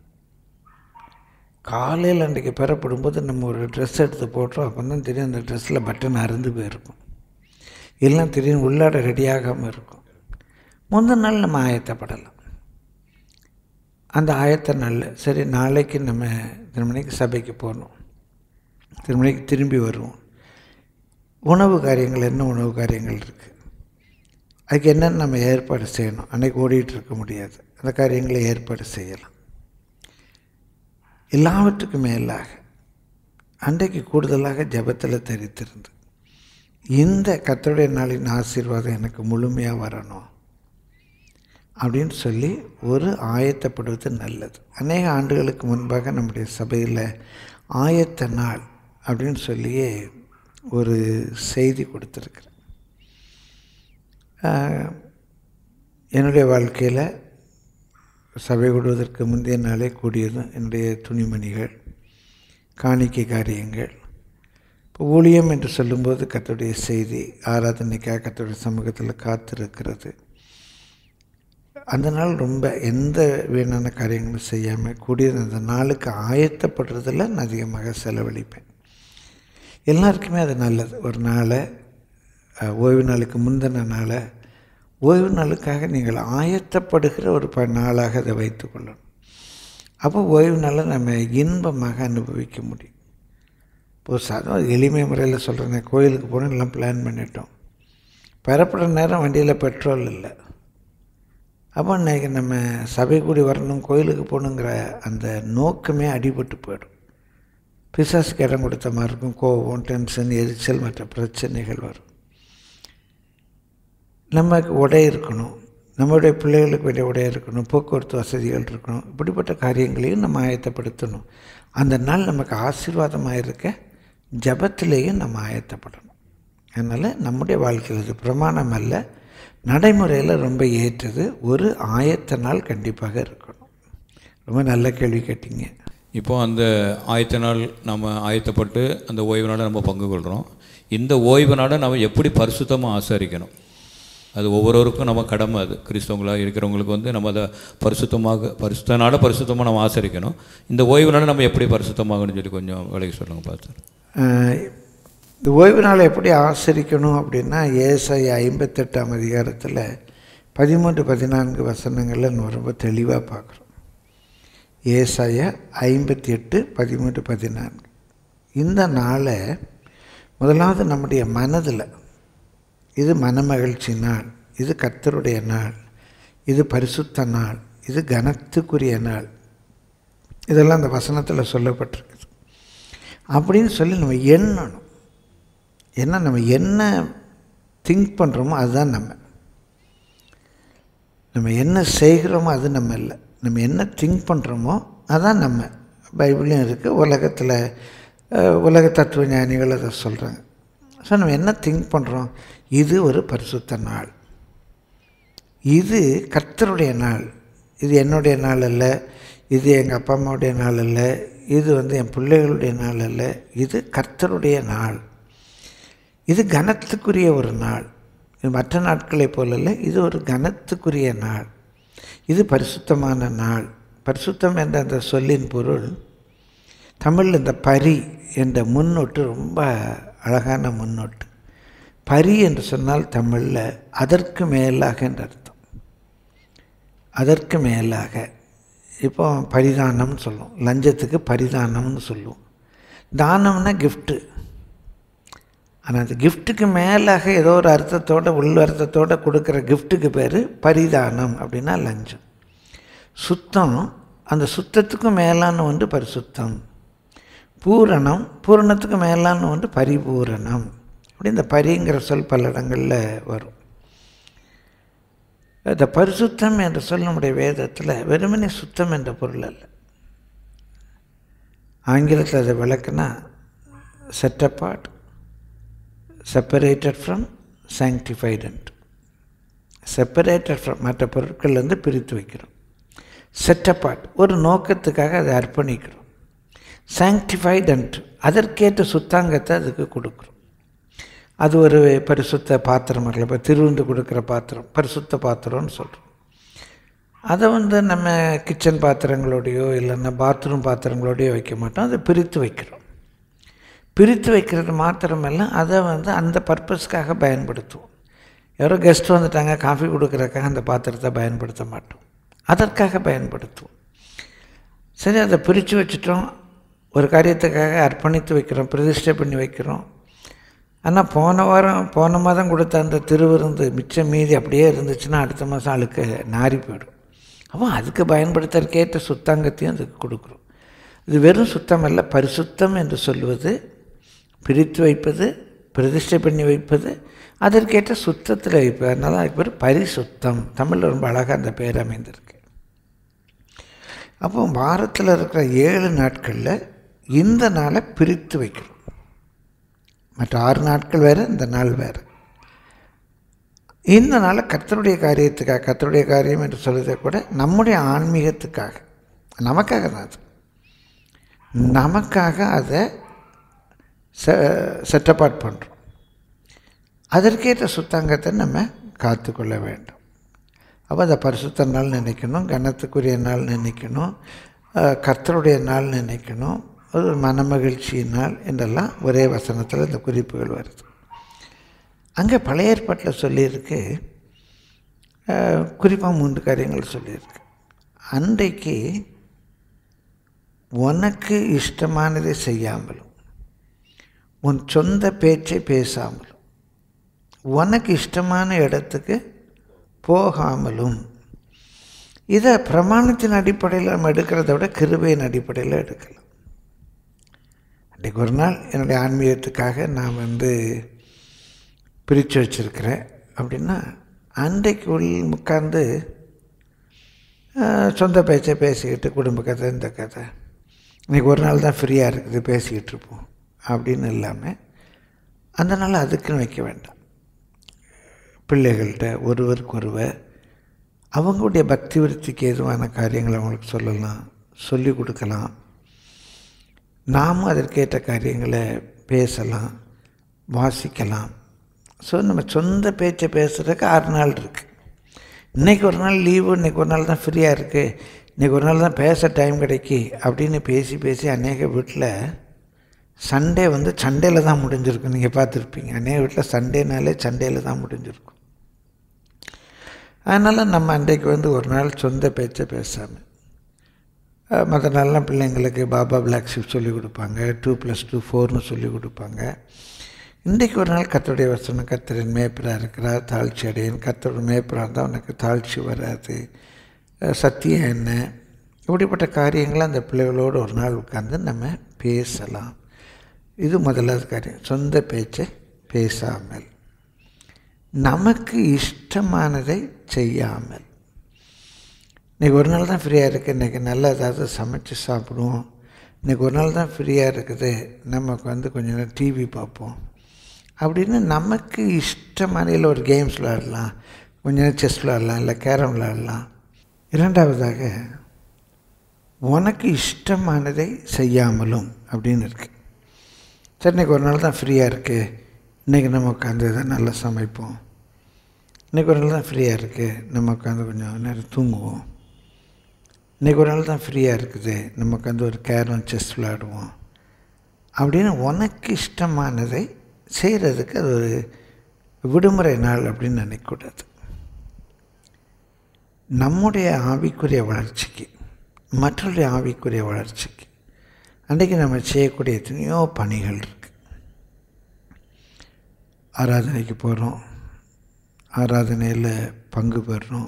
காலையில் அன்றைக்கு பெறப்படும்போது நம்ம ஒரு ட்ரெஸ் எடுத்து போட்டோம் அப்போ தான் தெரியும் அந்த ட்ரெஸ்ஸில் பட்டன் அறுந்து போயிருக்கும் எல்லாம் தெரியும் உள்ளாட ரெடியாகாமல் இருக்கும் முந்தின நாள் நம்ம ஆயத்தப்படலாம் அந்த ஆயத்த நாளில் சரி நாளைக்கு நம்ம திருமணிக்கு சபைக்கு போகணும் திருமணிக்கு திரும்பி வருவோம் உணவு காரியங்கள் என்ன உணவு காரியங்கள் இருக்குது அதுக்கு என்னென்னு நம்ம ஏற்பாடு செய்யணும் அன்றைக்கி ஓடிட்டு இருக்க முடியாது அந்த காரியங்களை ஏற்பாடு செய்யலாம் எல்லாவற்றுக்கும் மேலாக அன்றைக்கு கூடுதலாக ஜபத்தில் தரித்திருந்து இந்த கத்தருடைய நாளின் ஆசீர்வாதம் எனக்கு முழுமையாக வரணும் அப்படின்னு சொல்லி ஒரு ஆயத்தப்படுவது நல்லது அநேக ஆண்டுகளுக்கு முன்பாக நம்முடைய சபையில் ஆயத்த நாள் அப்படின்னு சொல்லியே ஒரு செய்தி கொடுத்துருக்குறேன் என்னுடைய வாழ்க்கையில் சபை கூடுவதற்கு முந்தைய நாளே கூடியதும் என்னுடைய துணிமணிகள் காணிக்கை காரியங்கள் இப்போ ஊழியம் என்று சொல்லும்போது கர்த்தருடைய செய்தி ஆராதனைக்காக கர்த்தருடைய சமூகத்தில் காத்திருக்கிறது அந்த நாள் ரொம்ப எந்த வீணான காரியங்களும் செய்யாமல் கூடிய அந்த நாளுக்கு ஆயத்தப்படுறதில் நான் அதிகமாக செலவழிப்பேன் எல்லாருக்குமே அது நல்லது ஒரு நாளை அஹ், ஓய்வு நாளுக்கு முந்தின நாளை ஓய்வு நாளுக்காக நீங்கள் ஆயத்தப்படுகிற ஒரு ப நாளாக அதை வைத்துக்கொள்ளணும் அப்போ ஓய்வு நாளை நம்ம இன்பமாக அனுபவிக்க முடியும் இப்போ சாதாரண எளிமை முறையில் சொல்கிறேன் கோயிலுக்கு போகணும் எல்லாம் பிளான் பண்ணிட்டோம் பெறப்படுற நேரம் வண்டியில் பெட்ரோல் இல்லை அப்போ இன்றைக்கி நம்ம சபை கூடி வரணும் கோயிலுக்கு போகணுங்கிற அந்த நோக்கமே அடிபட்டு போயிடும் பிசாசுக்கு இடம் கொடுத்த மாதிரி இருக்கும் கோபம் டென்ஷன் எரிச்சல் மற்ற பிரச்சனைகள் வரும் நமக்கு உடை இருக்கணும் நம்மளுடைய பிள்ளைகளுக்கு வேண்டிய உடை இருக்கணும் போக்குவரத்து வசதிகள் இருக்கணும் இப்படிப்பட்ட காரியங்களையும் நம்ம ஆயத்தப்படுத்தணும் அந்த நாள் நமக்கு ஆசீர்வாதமாக இருக்க ஜபத்திலேயும் நம்ம ஆயத்தப்படணும் அதனால் நம்முடைய வாழ்க்கையில் அது பிரமாணம் அல்ல நடைமுறையில் ரொம்ப ஏற்றது ஒரு ஆயத்த நாள் கண்டிப்பாக இருக்கணும் ரொம்ப நல்ல கேள்வி கேட்டீங்க இப்போ அந்த ஆயத்த நாள் நம்ம ஆயத்தப்பட்டு அந்த ஓய்வு நாளை நம்ம பங்கு கொள்கிறோம் இந்த ஓய்வு நாளை நம்ம எப்படி பரிசுத்தமாக ஆசரிக்கணும் அது ஒவ்வொருவருக்கும் நம்ம கடமை அது கிறிஸ்தவங்களாக இருக்கிறவங்களுக்கு வந்து நம்ம அதை பரிசுத்தமாக பரிசுத்த நாளை பரிசுத்தமாக நம்ம ஆசரிக்கணும் இந்த ஓய்வு நாளை நம்ம எப்படி பரிசுத்தமாகணும்னு சொல்லி கொஞ்சம் விலைக்கு சொல்லுங்கள் பார்த்து ஆஹ் இந்த ஓய்வு நாளை எப்படி ஆசரிக்கணும் அப்படின்னா ஏசாய் ஐம்பத்தெட்டாம் அதிகாரத்தில் பதிமூன்று பதினான்கு வசனங்களில் நம்ம ரொம்ப தெளிவாக பார்க்குறோம் ஏசாய ஐம்பத்தி எட்டு பதிமூன்று பதினான்கு இந்த நாளை முதலாவது நம்முடைய மனதில் இது மனமகிழ்ச்சி நாள் இது கர்த்தருடைய நாள் இது பரிசுத்த நாள் இது கனத்துக்குரிய நாள் இதெல்லாம் அந்த வசனத்தில் சொல்லப்பட்டிருக்குது அப்படின்னு சொல்லி நம்ம எண்ணணும் ஏன்னா நம்ம என்ன திங்க் பண்ணுறோமோ அதுதான் நம்ம நம்ம என்ன செய்கிறோமோ அது நம்ம இல்லை நம்ம என்ன திங்க் பண்ணுறோமோ அதான் நம்ம பைபிளையும் இருக்குது உலகத்தில் அஹ், உலக தத்துவ ஞானிகள் அதை சொல்கிறாங்க ஸோ நம்ம என்ன திங்க் பண்ணுறோம் இது ஒரு பரிசுத்த நாள் இது கர்த்தருடைய நாள் இது என்னுடைய நாள் அல்ல இது எங்கள் அப்பா அம்மாவுடைய நாள் அல்ல இது வந்து என் பிள்ளைகளுடைய நாள் அல்ல இது கர்த்தருடைய நாள் இது கனத்துக்குரிய ஒரு நாள் இது மற்ற நாட்களைப் போல அல்ல இது ஒரு கனத்துக்குரிய நாள் இது பரிசுத்தமான நாள் பரிசுத்தம் என்ற அந்த சொல்லின் பொருள் தமிழில் இந்த பரி என்ற முன்னொட்டு ரொம்ப அழகான முன்னொட்டு பரி என்று சொன்னால் தமிழில் அதற்கு மேலாக என்ற அர்த்தம் அதற்கு மேலாக இப்போ பரிதானம்னு சொல்லுவோம் லஞ்சத்துக்கு பரிதானம்னு சொல்லுவோம் தானம்னா கிஃப்ட்டு ஆனால் அந்த கிஃப்ட்டுக்கு மேலாக ஏதோ ஒரு அர்த்தத்தோட உள் அர்த்தத்தோட கொடுக்குற கிஃப்ட்டுக்கு பேர் பரிதானம் அப்படின்னா லஞ்சம் சுத்தம் அந்த சுத்தத்துக்கும் மேலான ஒன்று பரிசுத்தம் பூரணம் பூரணத்துக்கு மேலான ஒன்று பரிபூரணம் அப்படி இந்த பரிங்கிற சொல் பல இடங்களில் வரும் இந்த பரிசுத்தம் என்ற சொல் நம்முடைய வேதத்தில் வெறுமனே சுத்தம் என்ற பொருள் அல்ல ஆங்கிலத்தில் அதை விளக்குனா செட் அப்பார்ட் செப்பரேட்டட் ஃப்ரம் சாங்டிஃபைடன்ட் செப்பரேட்டட் ஃப்ரம் மற்ற பொருட்கள்லேருந்து பிரித்து வைக்கிறோம் செட் அப்பார்ட் ஒரு நோக்கத்துக்காக அதை அர்ப்பணிக்கிறோம் சாங்டிஃபைடன்ட் அதற்கேற்ற சுத்தாங்கத்தை அதுக்கு கொடுக்குறோம் அது ஒரு பரிசுத்த பாத்திரம் இல்லை இப்போ திருவிந்து கொடுக்குற பாத்திரம் பரிசுத்த பாத்திரம்னு சொல்கிறோம் அதை வந்து நம்ம கிச்சன் பாத்திரங்களோடையோ இல்லைன்னா பாத்ரூம் பாத்திரங்களோடையோ வைக்க மாட்டோம் அதை பிரித்து வைக்கிறோம் பிரித்து வைக்கிறது மாத்திரமல்ல அதை வந்து அந்த பர்பஸ்க்காக பயன்படுத்துவோம் யாரோ கெஸ்ட் வந்துட்டாங்க காஃபி கொடுக்குறதுக்காக அந்த பாத்திரத்தை பயன்படுத்த மாட்டோம் அதற்காக பயன்படுத்துவோம் சரி அதை பிரித்து வச்சுட்டோம் ஒரு காரியத்துக்காக அர்ப்பணித்து வைக்கிறோம் பிரதிஷ்டை பண்ணி வைக்கிறோம் ஆனால் போன வாரம் போன மாதம் கொடுத்த அந்த திருவிருந்து மிச்சம் மீதி அப்படியே இருந்துச்சுன்னா அடுத்த மாதம் அழுக்க நாறி போயிடும் அப்போ அதுக்கு பயன்படுத்துறதுக்கேற்ற சுத்தாங்கத்தையும் அதுக்கு கொடுக்குறோம் இது வெறும் சுத்தம் அல்ல பரிசுத்தம் என்று சொல்வது பிரித்து வைப்பது பிரதிஷ்டை பண்ணி வைப்பது அதற்கேற்ற சுத்தத்தில் வைப்பது அதனால அதுக்கு பேர் பரிசுத்தம் தமிழில் ரொம்ப அழகாக அந்த பேர் அமைந்திருக்கு அப்போ வாரத்தில் இருக்கிற ஏழு நாட்களில் இந்த நாளை பிரித்து வைக்கிறோம் மற்ற ஆறு நாட்கள் வேறு இந்த நாள் வேறு இந்த நாளை கர்த்தருடைய காரியத்துக்காக கர்த்தருடைய காரியம் என்று சொல்வதை கூட நம்முடைய ஆன்மீகத்துக்காக நமக்காக தான் அது நமக்காக அதை செ செட்டப்பாட் பண்ணுறோம் அதற்கேற்ற சுத்தாங்கத்தை நம்ம காத்துக்கொள்ள வேண்டும் அப்போ அந்த பரிசுத்த நாள் நினைக்கணும் கனத்துக்குரிய நாள் நினைக்கணும் அஹ், கர்த்தருடைய நாள் நினைக்கணும் ஒரு மனமகிழ்ச்சியின் நாள் என்றெல்லாம் ஒரே வசனத்தில் இந்த குறிப்புகள் வருது அங்கே பழைய ஏற்பாட்டில் சொல்லியிருக்கு குறிப்பாக மூன்று காரியங்கள் சொல்லியிருக்கு அன்றைக்கு உனக்கு இஷ்டமானதை செய்யாமலும் உன் சொந்த பேச்சை பேசாமலும் உனக்கு இஷ்டமான இடத்துக்கு போகாமலும் இதை பிரமாணத்தின் அடிப்படையில் நம்ம எடுக்கிறத விட கிருபையின் அடிப்படையில் எடுக்கலாம் அன்றைக்கு ஒரு நாள் என்னுடைய ஆன்மீகத்துக்காக நான் வந்து பிரித்து வச்சுருக்கிறேன் அப்படின்னா அன்றைக்கு உள் உட்கார்ந்து ஆஹ், சொந்த பேச்சை பேசிக்கிட்டு குடும்ப கதை இந்த கதை இன்றைக்கி ஒரு நாள் தான் ஃப்ரீயாக இருக்குது பேசிக்கிட்டு இருப்போம் அப்படின்னு இல்லாமல் அந்த நாள் அதுக்குன்னு வைக்க வேண்டாம் பிள்ளைகள்கிட்ட ஒருவருக்கு ஒருவர் அவங்களுடைய பக்தி விருத்திக்கு எதுவான காரியங்களை அவங்களுக்கு சொல்லலாம் சொல்லிக் கொடுக்கலாம் நாமும் அதற்கேற்ற காரியங்களை பேசலாம் வாசிக்கலாம் ஸோ நம்ம சொந்த பேச்சை பேசுகிறதுக்கு ஆறு நாள் இருக்குது இன்றைக்கி ஒரு நாள் லீவு இன்றைக்கி ஒரு நாள் தான் ஃப்ரீயாக இருக்குது இன்றைக்கி ஒரு நாள் தான் பேச டைம் கிடைக்கி அப்படின்னு பேசி பேசி அநேக வீட்டில் சண்டே வந்து சண்டேல தான் முடிஞ்சிருக்கும் நீங்கள் பார்த்துருப்பீங்க அநேக வீட்டில் சண்டேனாலே சண்டேல தான் முடிஞ்சிருக்கும் அதனால் நம்ம அன்றைக்கு வந்து ஒரு நாள் சொந்த பேச்சை பேசாமல் மற்ற நாள்லாம் பிள்ளைங்களுக்கு பாபா பிளாக் ஷிப் சொல்லிக் கொடுப்பாங்க டூ ப்ளஸ் டூ ஃபோர்னு சொல்லிக் கொடுப்பாங்க இன்றைக்கு ஒரு நாள் கத்தருடைய வசனம் கத்தரின் மேய்ப்பராக இருக்கிறார் தாழ்ச்சி அடையன் கத்தருடைய மேய்ப்பராக இருந்தால் உனக்கு தாழ்ச்சி வராது அஹ் சத்தியம் என்ன இப்படிப்பட்ட காரியங்களை அந்த பிள்ளைகளோடு ஒரு நாள் உட்கார்ந்து நம்ம பேசலாம் இது முதலாவது காரியம் சொந்த பேச்சை பேசாமல் நமக்கு இஷ்டமானதை செய்யாமல் இன்றைக்கி ஒரு நாள் தான் ஃப்ரீயாக இருக்குது இன்றைக்கி நல்லா ஏதாவது சமைச்சு சாப்பிடுவோம் இன்றைக்கி ஒரு நாள் தான் ஃப்ரீயாக இருக்குது நமக்கு வந்து கொஞ்ச நேரம் டிவி பார்ப்போம் அப்படின்னு நமக்கு இஷ்டமான இல்லை ஒரு கேம்ஸ் விளாடலாம் கொஞ்ச நேரம் செஸ் விளாடலாம் இல்லை கேரம் விளாடலாம் இரண்டாவதாக உனக்கு இஷ்டமானதை செய்யாமலும் அப்படின்னு இருக்குது சரி இன்றைக்கி ஒரு நாள் தான் ஃப்ரீயாக இருக்குது இன்றைக்கி நம்ம உட்காந்து தான் நல்லா சமைப்போம் இன்றைக்கி ஒரு நாள் தான் ஃப்ரீயாக இருக்குது நம்ம உட்காந்து கொஞ்சம் நேரம் தூங்குவோம் இன்றைக்கி ஒரு நாள் தான் ஃப்ரீயாக இருக்குது நம்ம உட்காந்து ஒரு கேரம் செஸ் விளையாடுவோம் அப்படின்னு உனக்கு இஷ்டமானதை செய்கிறதுக்கு அது ஒரு விடுமுறை நாள் அப்படின்னு நினைக்கக்கூடாது நம்முடைய ஆவிக்குரிய வளர்ச்சிக்கு மற்றவருடைய ஆவிக்குரிய வளர்ச்சிக்கு அன்றைக்கு நம்ம செய்யக்கூடிய எத்தனையோ பணிகள் இருக்குது ஆராதனைக்கு போகிறோம் ஆராதனையில் பங்கு பெறுறோம்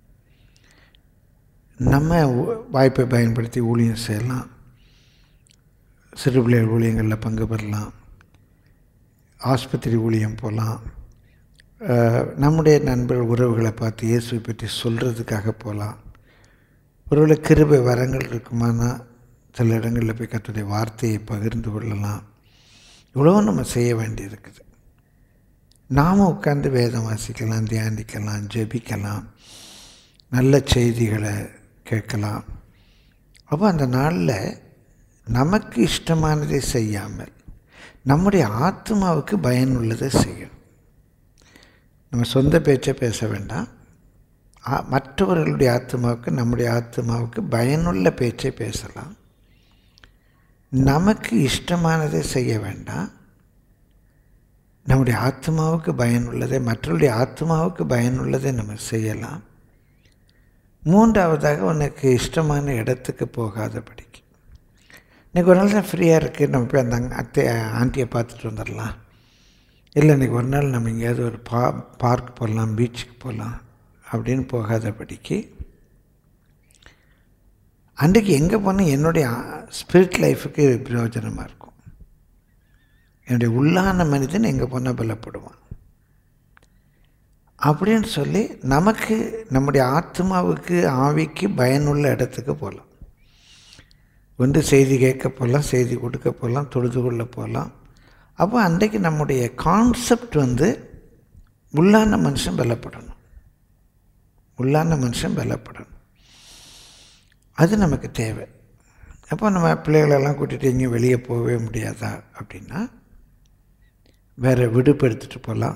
நம்ம ஊ- வாய்ப்பை பயன்படுத்தி ஊழியம் செய்யலாம் சிறு பிள்ளைகள் ஊழியங்களில் பங்கு பெறலாம் ஆஸ்பத்திரி ஊழியம் போகலாம் அஹ், நம்முடைய நண்பர் உறவுகளை பார்த்து இயேசுவை பற்றி சொல்கிறதுக்காக போகலாம் ஒருவேளை கிருபை வரங்கள் இருக்குமானா சில இடங்களில் போய் கர்த்தருடைய வார்த்தையை பகிர்ந்து கொள்ளலாம் இவ்வளோ நம்ம செய்ய வேண்டியிருக்குது நாம் உட்கார்ந்து வேதம் வாசிக்கலாம் தியானிக்கலாம் ஜெபிக்கலாம் நல்ல செய்திகளை கேட்கலாம் அப்போ அந்த நாளில் நமக்கு இஷ்டமானதை செய்யாமல் நம்முடைய ஆத்மாவுக்கு பயனுள்ளதை செய்யணும் நம்ம சொந்த பேச்சை பேச வேண்டாம் ஆ- மற்றவர்களுடைய ஆத்மாவுக்கு நம்முடைய ஆத்மாவுக்கு பயனுள்ள பேச்சை பேசலாம் நமக்கு இஷ்டமானதை செய்ய வேண்டாம் நம்முடைய ஆத்மாவுக்கு பயனுள்ளதை மற்றவருடைய ஆத்மாவுக்கு பயனுள்ளதை நம்ம செய்யலாம் மூன்றாவதாக உனக்கு இஷ்டமான இடத்துக்கு போகாதபடிக்கு இன்றைக்கி ஒரு நாள் தான் ஃப்ரீயாக இருக்குது நம்ம போய் அந்த அங்க- அத்தை ஆண்டியை பார்த்துட்டு வந்துடலாம் இல்லை இன்றைக்கி ஒரு நாள் நம்ம எங்கேயாவது ஒரு பா பார்க் போகலாம் பீச்சுக்கு போகலாம் அப்படின்னு போகாதபடிக்கு அன்றைக்கு எங்கே போனால் என்னுடைய ஸ்பிரிட் லைஃபுக்கு பிரயோஜனமாக இருக்கும் என்னுடைய உள்ளான மனிதன் எங்கே போனால் பலப்படுவான் அப்படின்னு சொல்லி நமக்கு நம்முடைய ஆத்மாவுக்கு ஆவிக்கு பயனுள்ள இடத்துக்கு போகலாம் ஒன்று செய்தி கேட்க போகலாம் செய்தி கொடுக்க போகலாம் தொழுது கொள்ள போகலாம் அப்போ அன்றைக்கு நம்முடைய கான்செப்ட் வந்து உள்ளான மனுஷன் பலப்படணும் உள்ளான மனுஷன் பலப்படணும் அது நமக்கு தேவை அப்போ நம்ம பிள்ளைகளெல்லாம் கூட்டிகிட்டு எங்கேயும் வெளியே போகவே முடியாதா அப்படின்னா வேறு விடுப்பு எடுத்துகிட்டு போகலாம்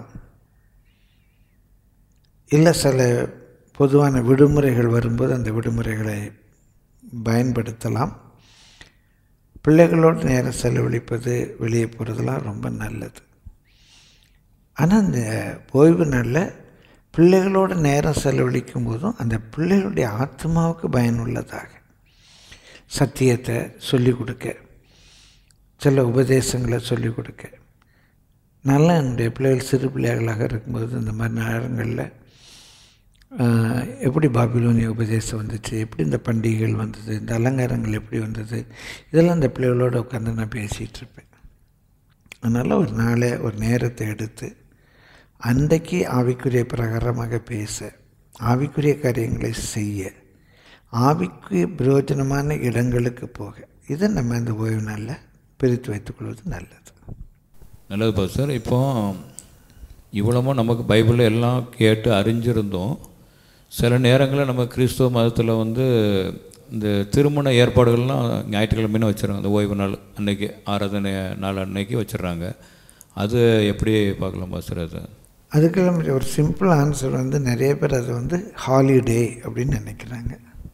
இல்லை சில பொதுவான விடுமுறைகள் வரும்போது அந்த விடுமுறைகளை பயன்படுத்தலாம் பிள்ளைகளோடு நேரம் செலவழிப்பது வெளியே போகிறதுலாம் ரொம்ப நல்லது ஆனால் இந்த ஓய்வு நாளில் பிள்ளைகளோடு நேரம் செலவழிக்கும் போதும் அந்த பிள்ளைகளுடைய ஆத்மாவுக்கு பயனுள்ளதாக சத்தியத்தை சொல்லிக் கொடுக்க சில உபதேசங்களை சொல்லிக் கொடுக்க நல்லா என்னுடைய பிள்ளைகள் சிறு பிள்ளைகளாக இருக்கும்போது இந்த மாதிரி நேரங்களில் ஆஹ், எப்படி பாபிலோனிய உபதேசம் வந்துச்சு எப்படி இந்த பண்டிகைகள் வந்தது இந்த அலங்காரங்கள் எப்படி வந்தது இதெல்லாம் இந்த பிள்ளைகளோடு உட்காந்து நான் பேசிகிட்டு இருப்பேன் அதனால் ஒரு நாளை ஒரு நேரத்தை எடுத்து அன்றைக்கு ஆவிக்குரிய பிரகாரமாக பேச ஆவிக்குரிய காரியங்களை செய்ய ஆவிக்கு பிரயோஜனமான இடங்களுக்கு போக இதை நம்ம இந்த ஓய்வு நாளில் பிரித்து வைத்துக்கொள்வது நல்லது நல்லது பாஸ்டர் இப்போ இவ்வளமோ நமக்கு பைபிளில் எல்லாம் கேட்டு அறிஞ்சிருந்தோம் சில நேரங்களில் நம்ம கிறிஸ்துவ மதத்தில் வந்து இந்த திருமண ஏற்பாடுகள்லாம் ஞாயிற்றுக்கிழமைன்னு வச்சுருக்காங்க அந்த ஓய்வு நாள் அன்னைக்கு ஆராதனை நாள் அன்னைக்கு வச்சிடுறாங்க அது எப்படி பார்க்கலாம் பாஸ்டர் அது அதுக்கெல்லாம் ஒரு சிம்பிள் ஆன்சர் வந்து நிறைய பேர் அதை வந்து ஹாலிடே அப்படின்னு நினைக்கிறாங்க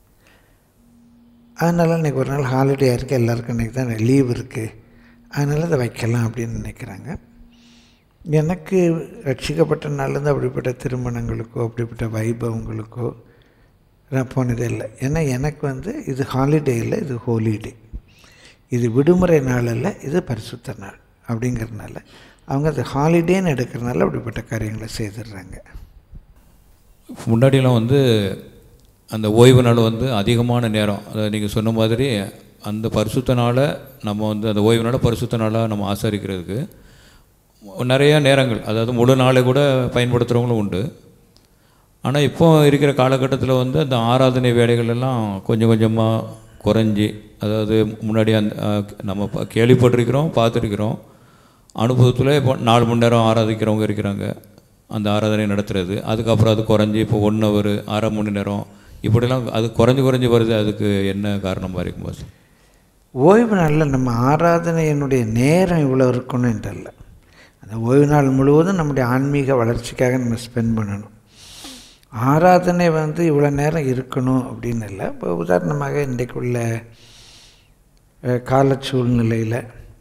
அதனால் இன்றைக்கி ஒரு நாள் ஹாலிடே இருக்குது எல்லாருக்கும் இன்றைக்கி தான் லீவ் இருக்குது அதனால் அதை வைக்கலாம் அப்படின்னு நினைக்கிறாங்க எனக்கு ரட்சிக்கப்பட்ட நாள்லேருந்து அப்படிப்பட்ட திருமணங்களுக்கோ அப்படிப்பட்ட வைபவங்களுக்கோ நான் போனதே இல்லை ஏன்னா எனக்கு வந்து இது ஹாலிடே இல்லை இது ஹோலிடே இது விடுமுறை நாள் அல்ல இது பரிசுத்த நாள் அப்படிங்கிறதுனால அவங்க அது ஹாலிடேன்னு எடுக்கிறனால அப்படிப்பட்ட காரியங்களை செய்துடுறாங்க முன்னாடியெல்லாம் வந்து அந்த ஓய்வு நாள் வந்து அதிகமான நேரம் அதாவது நீங்கள் சொன்ன மாதிரி அந்த பரிசுத்த நாளை நம்ம வந்து அந்த ஓய்வு நாளை பரிசுத்த நாளாக நம்ம ஆசரிக்கிறதுக்கு நிறைய நேரங்கள் அதாவது முழு நாளை கூட பயன்படுத்துகிறவங்களும் உண்டு ஆனால் இப்போ இருக்கிற காலகட்டத்தில் வந்து அந்த ஆராதனை வேலைகள் எல்லாம் கொஞ்சம் கொஞ்சமாக குறைஞ்சி அதாவது முன்னாடி அந்த அஹ், நம்ம ப- கேள்விப்பட்டிருக்கிறோம் பார்த்துருக்கிறோம் அனுபவத்தில் இப்போ நாலு மணி நேரம் ஆராதிக்கிறவங்க இருக்கிறாங்க அந்த ஆராதனை நடத்துறது அதுக்கப்புறம் அது குறைஞ்சி இப்போ ஒன் ஹவர் அரை மணி நேரம் இப்படிலாம் அது குறைஞ்சி குறைஞ்சி வருது அதுக்கு என்ன காரணமாக இருக்கும் பாஸ் ஓய்வு நாளில் நம்ம ஆராதனையினுடைய நேரம் இவ்வளோ இருக்கணும் என்றல்ல அந்த ஓய்வு நாள் முழுவதும் நம்முடைய ஆன்மீக வளர்ச்சிக்காக நம்ம ஸ்பெண்ட் பண்ணணும் ஆராதனை வந்து இவ்வளோ நேரம் இருக்கணும் அப்படின்னு இல்லை இப்போ உதாரணமாக இன்றைக்குள்ள அஹ், கால சூழ்நிலையில்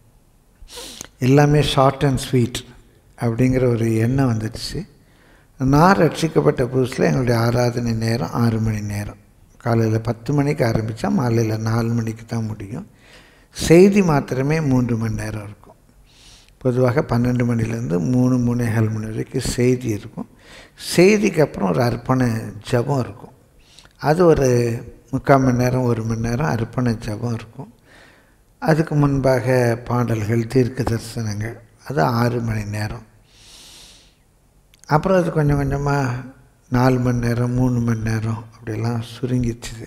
எல்லாமே ஷார்ட் அண்ட் ஸ்வீட் அப்படிங்கிற ஒரு எண்ணம் வந்துடுச்சு நான் ரட்சிக்கப்பட்ட புதுசில் எங்களுடைய ஆராதனை நேரம் ஆறு மணி நேரம் காலையில் பத்து மணிக்கு ஆரம்பித்தா மாலையில் நாலு மணிக்கு தான் முடியும் செய்தி மாத்திரமே மூன்று மணி நேரம் இருக்கும் பொதுவாக பன்னெண்டு மணிலேருந்து மூணு மூணேகால் மணி வரைக்கும் செய்தி இருக்கும் செய்திக்கு அப்புறம் ஒரு அர்ப்பண ஜபம் இருக்கும் அது ஒரு முக்கால் மணி நேரம் ஒரு மணி நேரம் அர்ப்பண ஜபம் இருக்கும் அதுக்கு முன்பாக பாடல்கள் தீர்க்க தரிசனங்கள் அது ஆறு மணி நேரம் அப்புறம் அது கொஞ்சம் கொஞ்சமாக நாலு மணி நேரம் மூணு மணி நேரம் அப்படிலாம் சுருங்கிச்சுது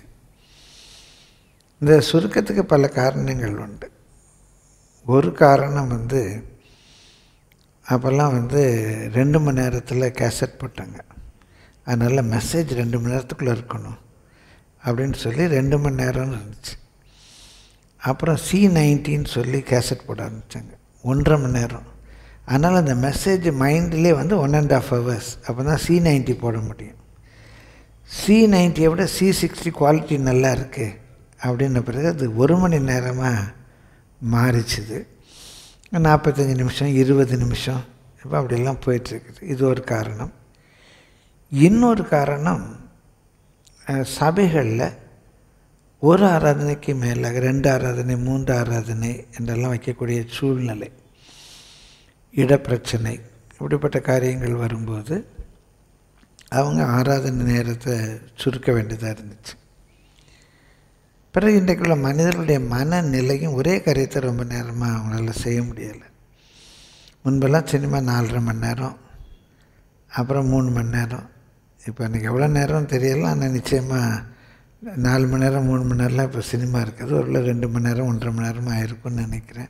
இந்த சுருக்கத்துக்கு பல காரணங்கள் உண்டு ஒரு காரணம் வந்து அப்போல்லாம் வந்து ரெண்டு மணி நேரத்தில் கேசட் போட்டாங்க அதனால் மெசேஜ் ரெண்டு மணி நேரத்துக்குள்ளே இருக்கணும் அப்படின்னு சொல்லி ரெண்டு மணி நேரம்னு இருந்துச்சு அப்புறம் சி நைன்டின்னு சொல்லி கேசட் போட ஆரம்பித்தாங்க ஒன்றரை மணி நேரம் அதனால் அந்த மெசேஜ் மைண்ட்லேயே வந்து ஒன் அண்ட் ஆஃப் ஹவர்ஸ் அப்போ தான் சி நைன்ட்டி போட முடியும் சி நைன்ட்டியை விட சி சிக்ஸ்டி குவாலிட்டி நல்லா இருக்குது அப்படின்ன பிறகு அது ஒரு மணி நேரமாக மாறிச்சுது நாற்பத்தஞ்சு நிமிஷம் இருபது நிமிஷம் இப்போ அப்படிலாம் போயிட்டுருக்குது இது ஒரு காரணம் இன்னொரு காரணம் அஹ், சபைகளில் ஒரு ஆராதனைக்கு மேலாக ரெண்டு ஆராதனை மூன்று ஆராதனை என்றெல்லாம் வைக்கக்கூடிய சூழ்நிலை இடப்பிரச்சனை இப்படிப்பட்ட காரியங்கள் வரும்போது அவங்க ஆராதனை நேரத்தை சுருக்க வேண்டியதாக இருந்துச்சு பிறகு இன்றைக்குள்ள மனிதர்களுடைய மனநிலையும் ஒரே காரியத்தை ரொம்ப நேரமாக அவங்களால செய்ய முடியலை முன்பெல்லாம் சினிமா நாலரை மணி நேரம் அப்புறம் மூணு மணி நேரம் இப்போ எனக்கு எவ்வளோ நேரம் தெரியல ஆனால் நிச்சயமாக நாலு மணி நேரம் மூணு மணி நேரம்லாம் இப்போ சினிமா இருக்குது ஒரு ரெண்டு மணி நேரம் ஒன்றரை மணி நேரம் ஆயிருக்கும்னு நினைக்கிறேன்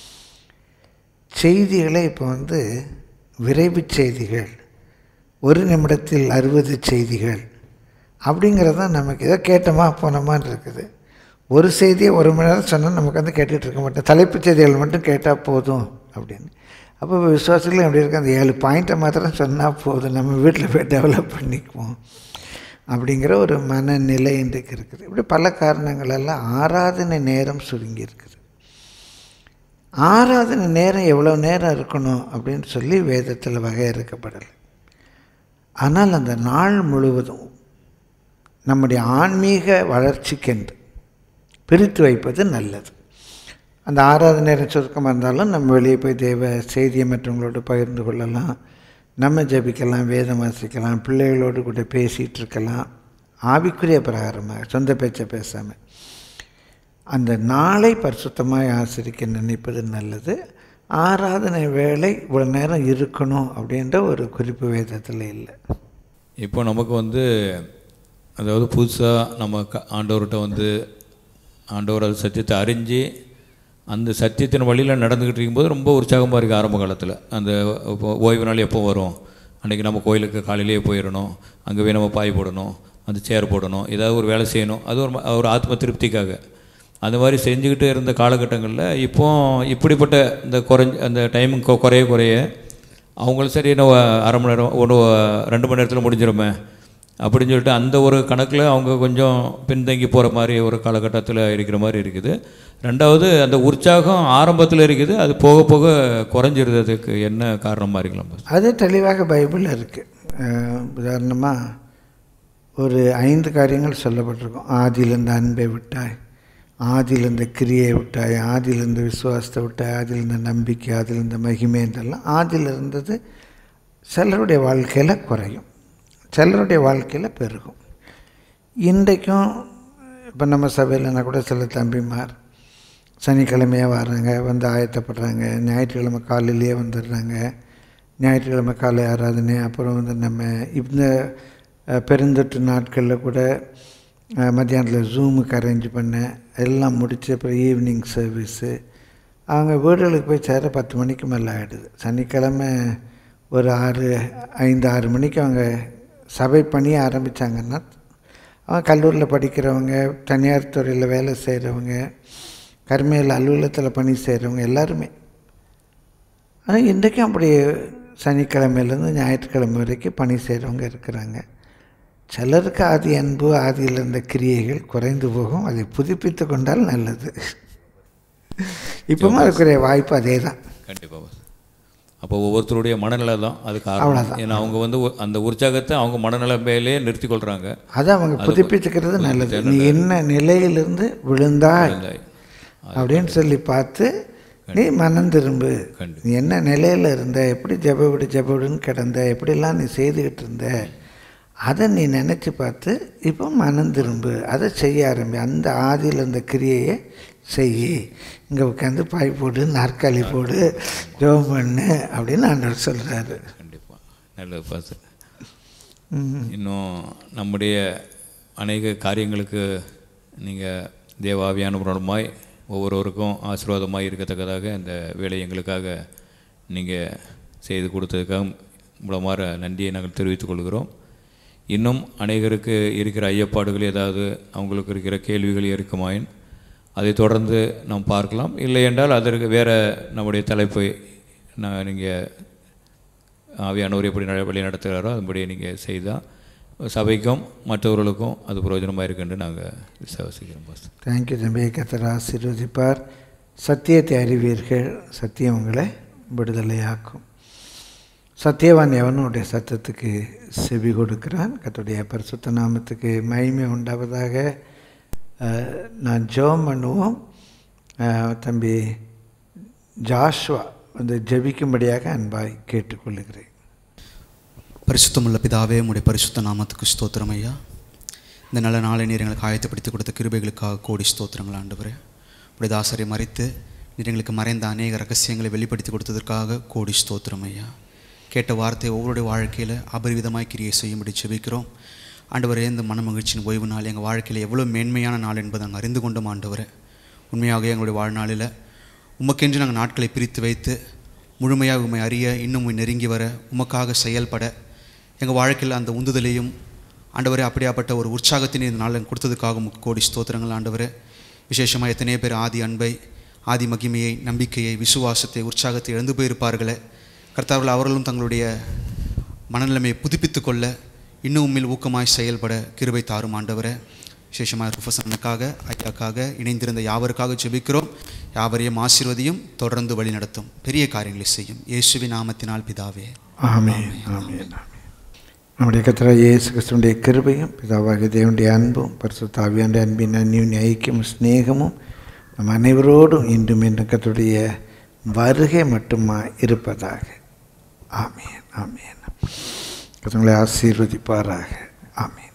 செய்திகளே இப்போ வந்து விரைவு செய்திகள் ஒரு நிமிடத்தில் அறுபது செய்திகள் அப்படிங்கிறது தான் நமக்கு ஏதோ கேட்டோமா போனோமான்னு இருக்குது ஒரு செய்தியை ஒரு மணி நேரம் சொன்னால் நமக்கு வந்து கேட்டுட்டு இருக்க மாட்டோம் தலைப்புச் செய்திகள் மட்டும் கேட்டால் போதும் அப்படின்னு அப்போ விசுவாசத்தில் எப்படி இருக்கு அந்த ஏழு பாயிண்ட்டை மாத்திரம் சொன்னால் போதும் நம்ம வீட்டில் போய் டெவலப் பண்ணிக்குவோம் அப்படிங்கிற ஒரு மனநிலை இன்றைக்கு இருக்குது இப்படி பல காரணங்கள் எல்லாம் ஆராதனை நேரம் சுருங்கி இருக்குது ஆராதனை நேரம் எவ்வளோ நேரம் இருக்கணும் அப்படின்னு சொல்லி வேதத்தில் வகையறுக்கப்படலை ஆனால் அந்த நாள் முழுவதும் நம்முடைய ஆன்மீக வளர்ச்சிக்கென்று பிரித்து வைப்பது நல்லது அந்த ஆராதனை நேரம் சுருக்கமாக இருந்தாலும் நம்ம வெளியே போய் தேவ செய்தியை மற்றவங்களோடு பகிர்ந்து கொள்ளலாம் நம்ம ஜெபிக்கலாம் வேதம் வாசிக்கலாம் பிள்ளைகளோடு கூட பேசிகிட்டு இருக்கலாம் ஆவிக்குரிய பிரகாரமாக சொந்த பேச்சை பேசாமல் அந்த நாளை பரிசுத்தமாய் ஆசிரிக்க நினைப்பது நல்லது ஆராதனை வேலை இவ்வளோ நேரம் இருக்கணும் அப்படின்ற ஒரு குறிப்பு வேதத்தில் இல்லை இப்போ நமக்கு வந்து அதாவது புதுசாக நம்ம க- ஆண்டவர்கிட்ட வந்து ஆண்டவர் அது சத்தியத்தை அறிஞ்சு அந்த சத்தியத்தின் வழியில் நடந்துக்கிட்டு இருக்கும்போது ரொம்ப உற்சாகமாக இருக்குது ஆரம்ப காலத்தில் அந்த இப்போ ஓய்வு நாள் எப்போ வரும் அன்றைக்கி நம்ம கோயிலுக்கு காலையிலேயே போயிடணும் அங்கே போய் நம்ம பாய் போடணும் அந்த சேர் போடணும் ஏதாவது ஒரு வேலை செய்யணும் அது ஒரு ம- ஒரு ஆத்ம திருப்திக்காக அந்த மாதிரி செஞ்சுக்கிட்டு இருந்த காலகட்டங்களில் இப்போ இப்படிப்பட்ட இந்த குறைஞ்ச அந்த டைம் குறைய குறைய அவங்களும் சரி இன்னும் அரை மணி நேரம் ஒரு ரெண்டு மணி நேரத்தில் முடிஞ்சிருமே அப்படின்னு சொல்லிட்டு அந்த ஒரு கணக்கில் அவங்க கொஞ்சம் பின்தங்கி போகிற மாதிரி ஒரு காலகட்டத்தில் இருக்கிற மாதிரி இருக்குது ரெண்டாவது அந்த உற்சாகம் ஆரம்பத்தில் இருக்குது அது போக போக குறைஞ்சிருது அதுக்கு என்ன காரணமாக இருக்கலாம் boss? அது தெளிவாக பைபிளில் இருக்குது உதாரணமாக ஒரு ஐந்து காரியங்கள் சொல்லப்பட்டிருக்கும் ஆதியிலிருந்து அன்பை விட்டாய் ஆதியிலிருந்து கிரியை விட்டாய் ஆதியிலிருந்து விசுவாசத்தை விட்டாய் ஆதியிலிருந்து நம்பிக்கை ஆதியிலிருந்து மகிமைன்றெல்லாம் ஆதியில் இருந்தது சிலருடைய வாழ்க்கையில் குறையும் சிலருடைய வாழ்க்கையில் பெருகும் இன்றைக்கும் இப்போ நம்ம சபையிலனா கூட சில தம்பிமார் சனிக்கிழமையாக வர்றாங்க வந்து ஆயத்தப்படுறாங்க ஞாயிற்றுக்கிழமை காலையிலேயே வந்துடுறாங்க ஞாயிற்றுக்கிழமை காலை ஆராதனை அப்புறம் வந்து நம்ம இந்த அஹ், பெருந்தொற்று நாட்களில் கூட அஹ், மத்தியானத்தில் ஜூமுக்கு அரேஞ்ச் பண்ணேன் எல்லாம் முடிச்சு அப்புறம் ஈவினிங் சர்வீஸு அவங்க வீடுகளுக்கு போய் சேர பத்து மணிக்கு மேலே ஆகிடுது சனிக்கிழமை ஒரு ஆறு ஐந்து ஆறு மணிக்கு அவங்க சபை பணியை ஆரம்பித்தாங்கன்னா அவங்க கல்லூரியில் படிக்கிறவங்க தனியார் துறையில் வேலை செய்கிறவங்க கர்மையில் அலுவலகத்தில் பணி செய்கிறவங்க எல்லாருமே ஆனால் இன்றைக்கும் அப்படி சனிக்கிழமையிலேருந்து ஞாயிற்றுக்கிழமை வரைக்கும் பணி செய்கிறவங்க இருக்கிறாங்க சிலருக்கு ஆதி அன்பு ஆதியில் இருந்த கிரியைகள் குறைந்து போகும் அதை புதுப்பித்து கொண்டால் நல்லது இப்பவும் அதுக்குரிய வாய்ப்பு அதே தான் கண்டிப்பாக boss. அப்போ ஒவ்வொருத்தருடைய மனநிலை தான் அது காரணம் ஏன்னா அவங்க வந்து ஒ- அந்த உற்சாகத்தை அவங்க மனநிலைமையிலே நிறுத்தி கொள்கிறாங்க அதை அவங்க புதுப்பிச்சுக்கிறது நல்லது நீ என்ன நிலையிலிருந்து விழுந்தாய் அப்படின்னு சொல்லி பார்த்து நீ மனம் திரும்பு கண்டிப்பா. நீ என்ன நிலையில் இருந்த எப்படி ஜெபவிடு ஜெபவிடுன்னு கிடந்த எப்படிலாம் நீ செய்துக்கிட்டு இருந்த அதை நீ நினச்சி பார்த்து இப்போ மனம் திரும்பு அதை செய்ய ஆரம்பி அந்த ஆதியில் இருந்த கிரியையை செய் இங்கே உட்காந்து பாய் போடு நாற்காலி போடு ஜெபம் பண்ணு அப்படின்னு ஆண்டவர் சொல்கிறாரு கண்டிப்பாக நல்லது பாஸ் இன்னும் நம்முடைய அநேக காரியங்களுக்கு நீங்கள் தேவாவியானவருமாய் ஒவ்வொருவருக்கும் ஆசீர்வாதமாக இருக்கத்தக்கதாக இந்த வேலை எங்களுக்காக நீங்கள் செய்து கொடுத்ததுக்காக மூலமாக நன்றியை நாங்கள் தெரிவித்துக் கொள்கிறோம் இன்னும் அநேகருக்கு இருக்கிற ஐயப்பாடுகள் ஏதாவது அவங்களுக்கு இருக்கிற கேள்விகள் இருக்குமாயின் அதை தொடர்ந்து நாம் பார்க்கலாம் இல்லை என்றால் அதற்கு வேறு நம்முடைய தலைப்பை நான் நீங்கள் ஆவியானவர் எப்படி நட- வழி நடத்துகிறாரோ அதுபடி நீங்கள் செய்தால் சபைக்கும் மற்றவர்களுக்கும் அது பிரயோஜனமாக இருக்குன்னு நாங்கள் விசுவாசிக்கிறோம் பாஸ் தேங்க்யூ தம்பி கத்தர் ஆசீர்வதிப்பார் சத்தியத்தை அறிவீர்கள் சத்தியம் உங்களை விடுதலையாக்கும் சத்தியவான் எவனுடைய சத்தத்துக்கு செவி கொடுக்கிறான் கத்துடைய பரிசுத்த நாமத்துக்கு மகிமை உண்டாவதாக அஹ், நான் ஜெபம் பண்ணுவோம் அஹ், தம்பி ஜாஷ்வா வந்து ஜெபிக்கும்படியாக அன்பாய் கேட்டுக்கொள்கிறேன் பரிசுத்தமுள்ள பிதாவே உம்முடைய பரிசுத்த நாமத்துக்கு ஸ்தோத்திரம் ஐயா இந்த நல்ல நாளை நீர் எங்களுக்கு ஆயத்தப்படுத்தி கொடுத்த கிருபைகளுக்காக கோடி ஸ்தோத்திரங்கள் ஆண்டவரே உடைய தாசரை மறைத்து நீர் எங்களுக்கு மறைந்த அநேக ரகசியங்களை வெளிப்படுத்தி கொடுத்ததற்காக கோடி ஸ்தோத்திரம் ஐயா கேட்ட வார்த்தை ஒவ்வொருடைய வாழ்க்கையில் அபரிவிதமாய் கிரியை செய்யும்படி செபிக்கிறோம் ஆண்டவரே இந்த மன மகிழ்ச்சியின் ஓய்வு நாள் எங்கள் வாழ்க்கையில் எவ்வளோ மேன்மையான நாள் என்பதை நாங்கள் அறிந்து கொண்டோம் ஆண்டவரே உண்மையாக எங்களுடைய வாழ்நாளில் உமக்கென்று நாங்கள் நாட்களை பிரித்து வைத்து முழுமையாக உம்மை அறிய இன்னும் உம்மை நெருங்கி வர உமக்காக செயல்பட எங்கள் வாழ்க்கையில் அந்த உந்துதலையும் ஆண்டவரே அப்படியாப்பட்ட ஒரு உற்சாகத்தினை இந்த நாளில் கொடுத்ததுக்காக உமக்கு கோடி ஸ்தோத்திரங்கள் ஆண்டவரே விசேஷமாக எத்தனையோ பேர் ஆதி அன்பை ஆதி மகிமையை நம்பிக்கையை விசுவாசத்தை உற்சாகத்தை இழந்து போயிருப்பார்களே கர்த்தார்கள் அவர்களும் தங்களுடைய மனநிலைமையை புதுப்பித்துக் கொள்ள இன்னும் உண்மையில் ஊக்கமாய் செயல்பட கிருபை தாரும் ஆண்டவரே விசேஷமாக ருஃபசனுக்காக ஐயாக்காக இணைந்திருந்த யாவருக்காக ஜெபிக்கிறோம் யாவரையும் ஆசீர்வதியும் தொடர்ந்து வழி நடத்தும் பெரிய காரியங்களை செய்யும் இயேசுவின் நாமத்தினால் பிதாவே ஆமென் ஆமென் ஆமென் நம்முடைய கர்த்தராகிய இயேசு கிறிஸ்துடைய கிருபையும் பிதாவாகிய தேவனுடைய அன்பும் பரிசுத்தாவியாண்ட அன்பின் அந்நியுன் ஐக்கியமும் சிநேகமும் நம் அனைவரோடும் இன்றும் என்று கர்த்தருடைய வருகை மட்டுமா இருப்பதாக ஆமென் ஆமென் கர்த்தர் உங்களை ஆசீர்வதிப்பாராக ஆமென்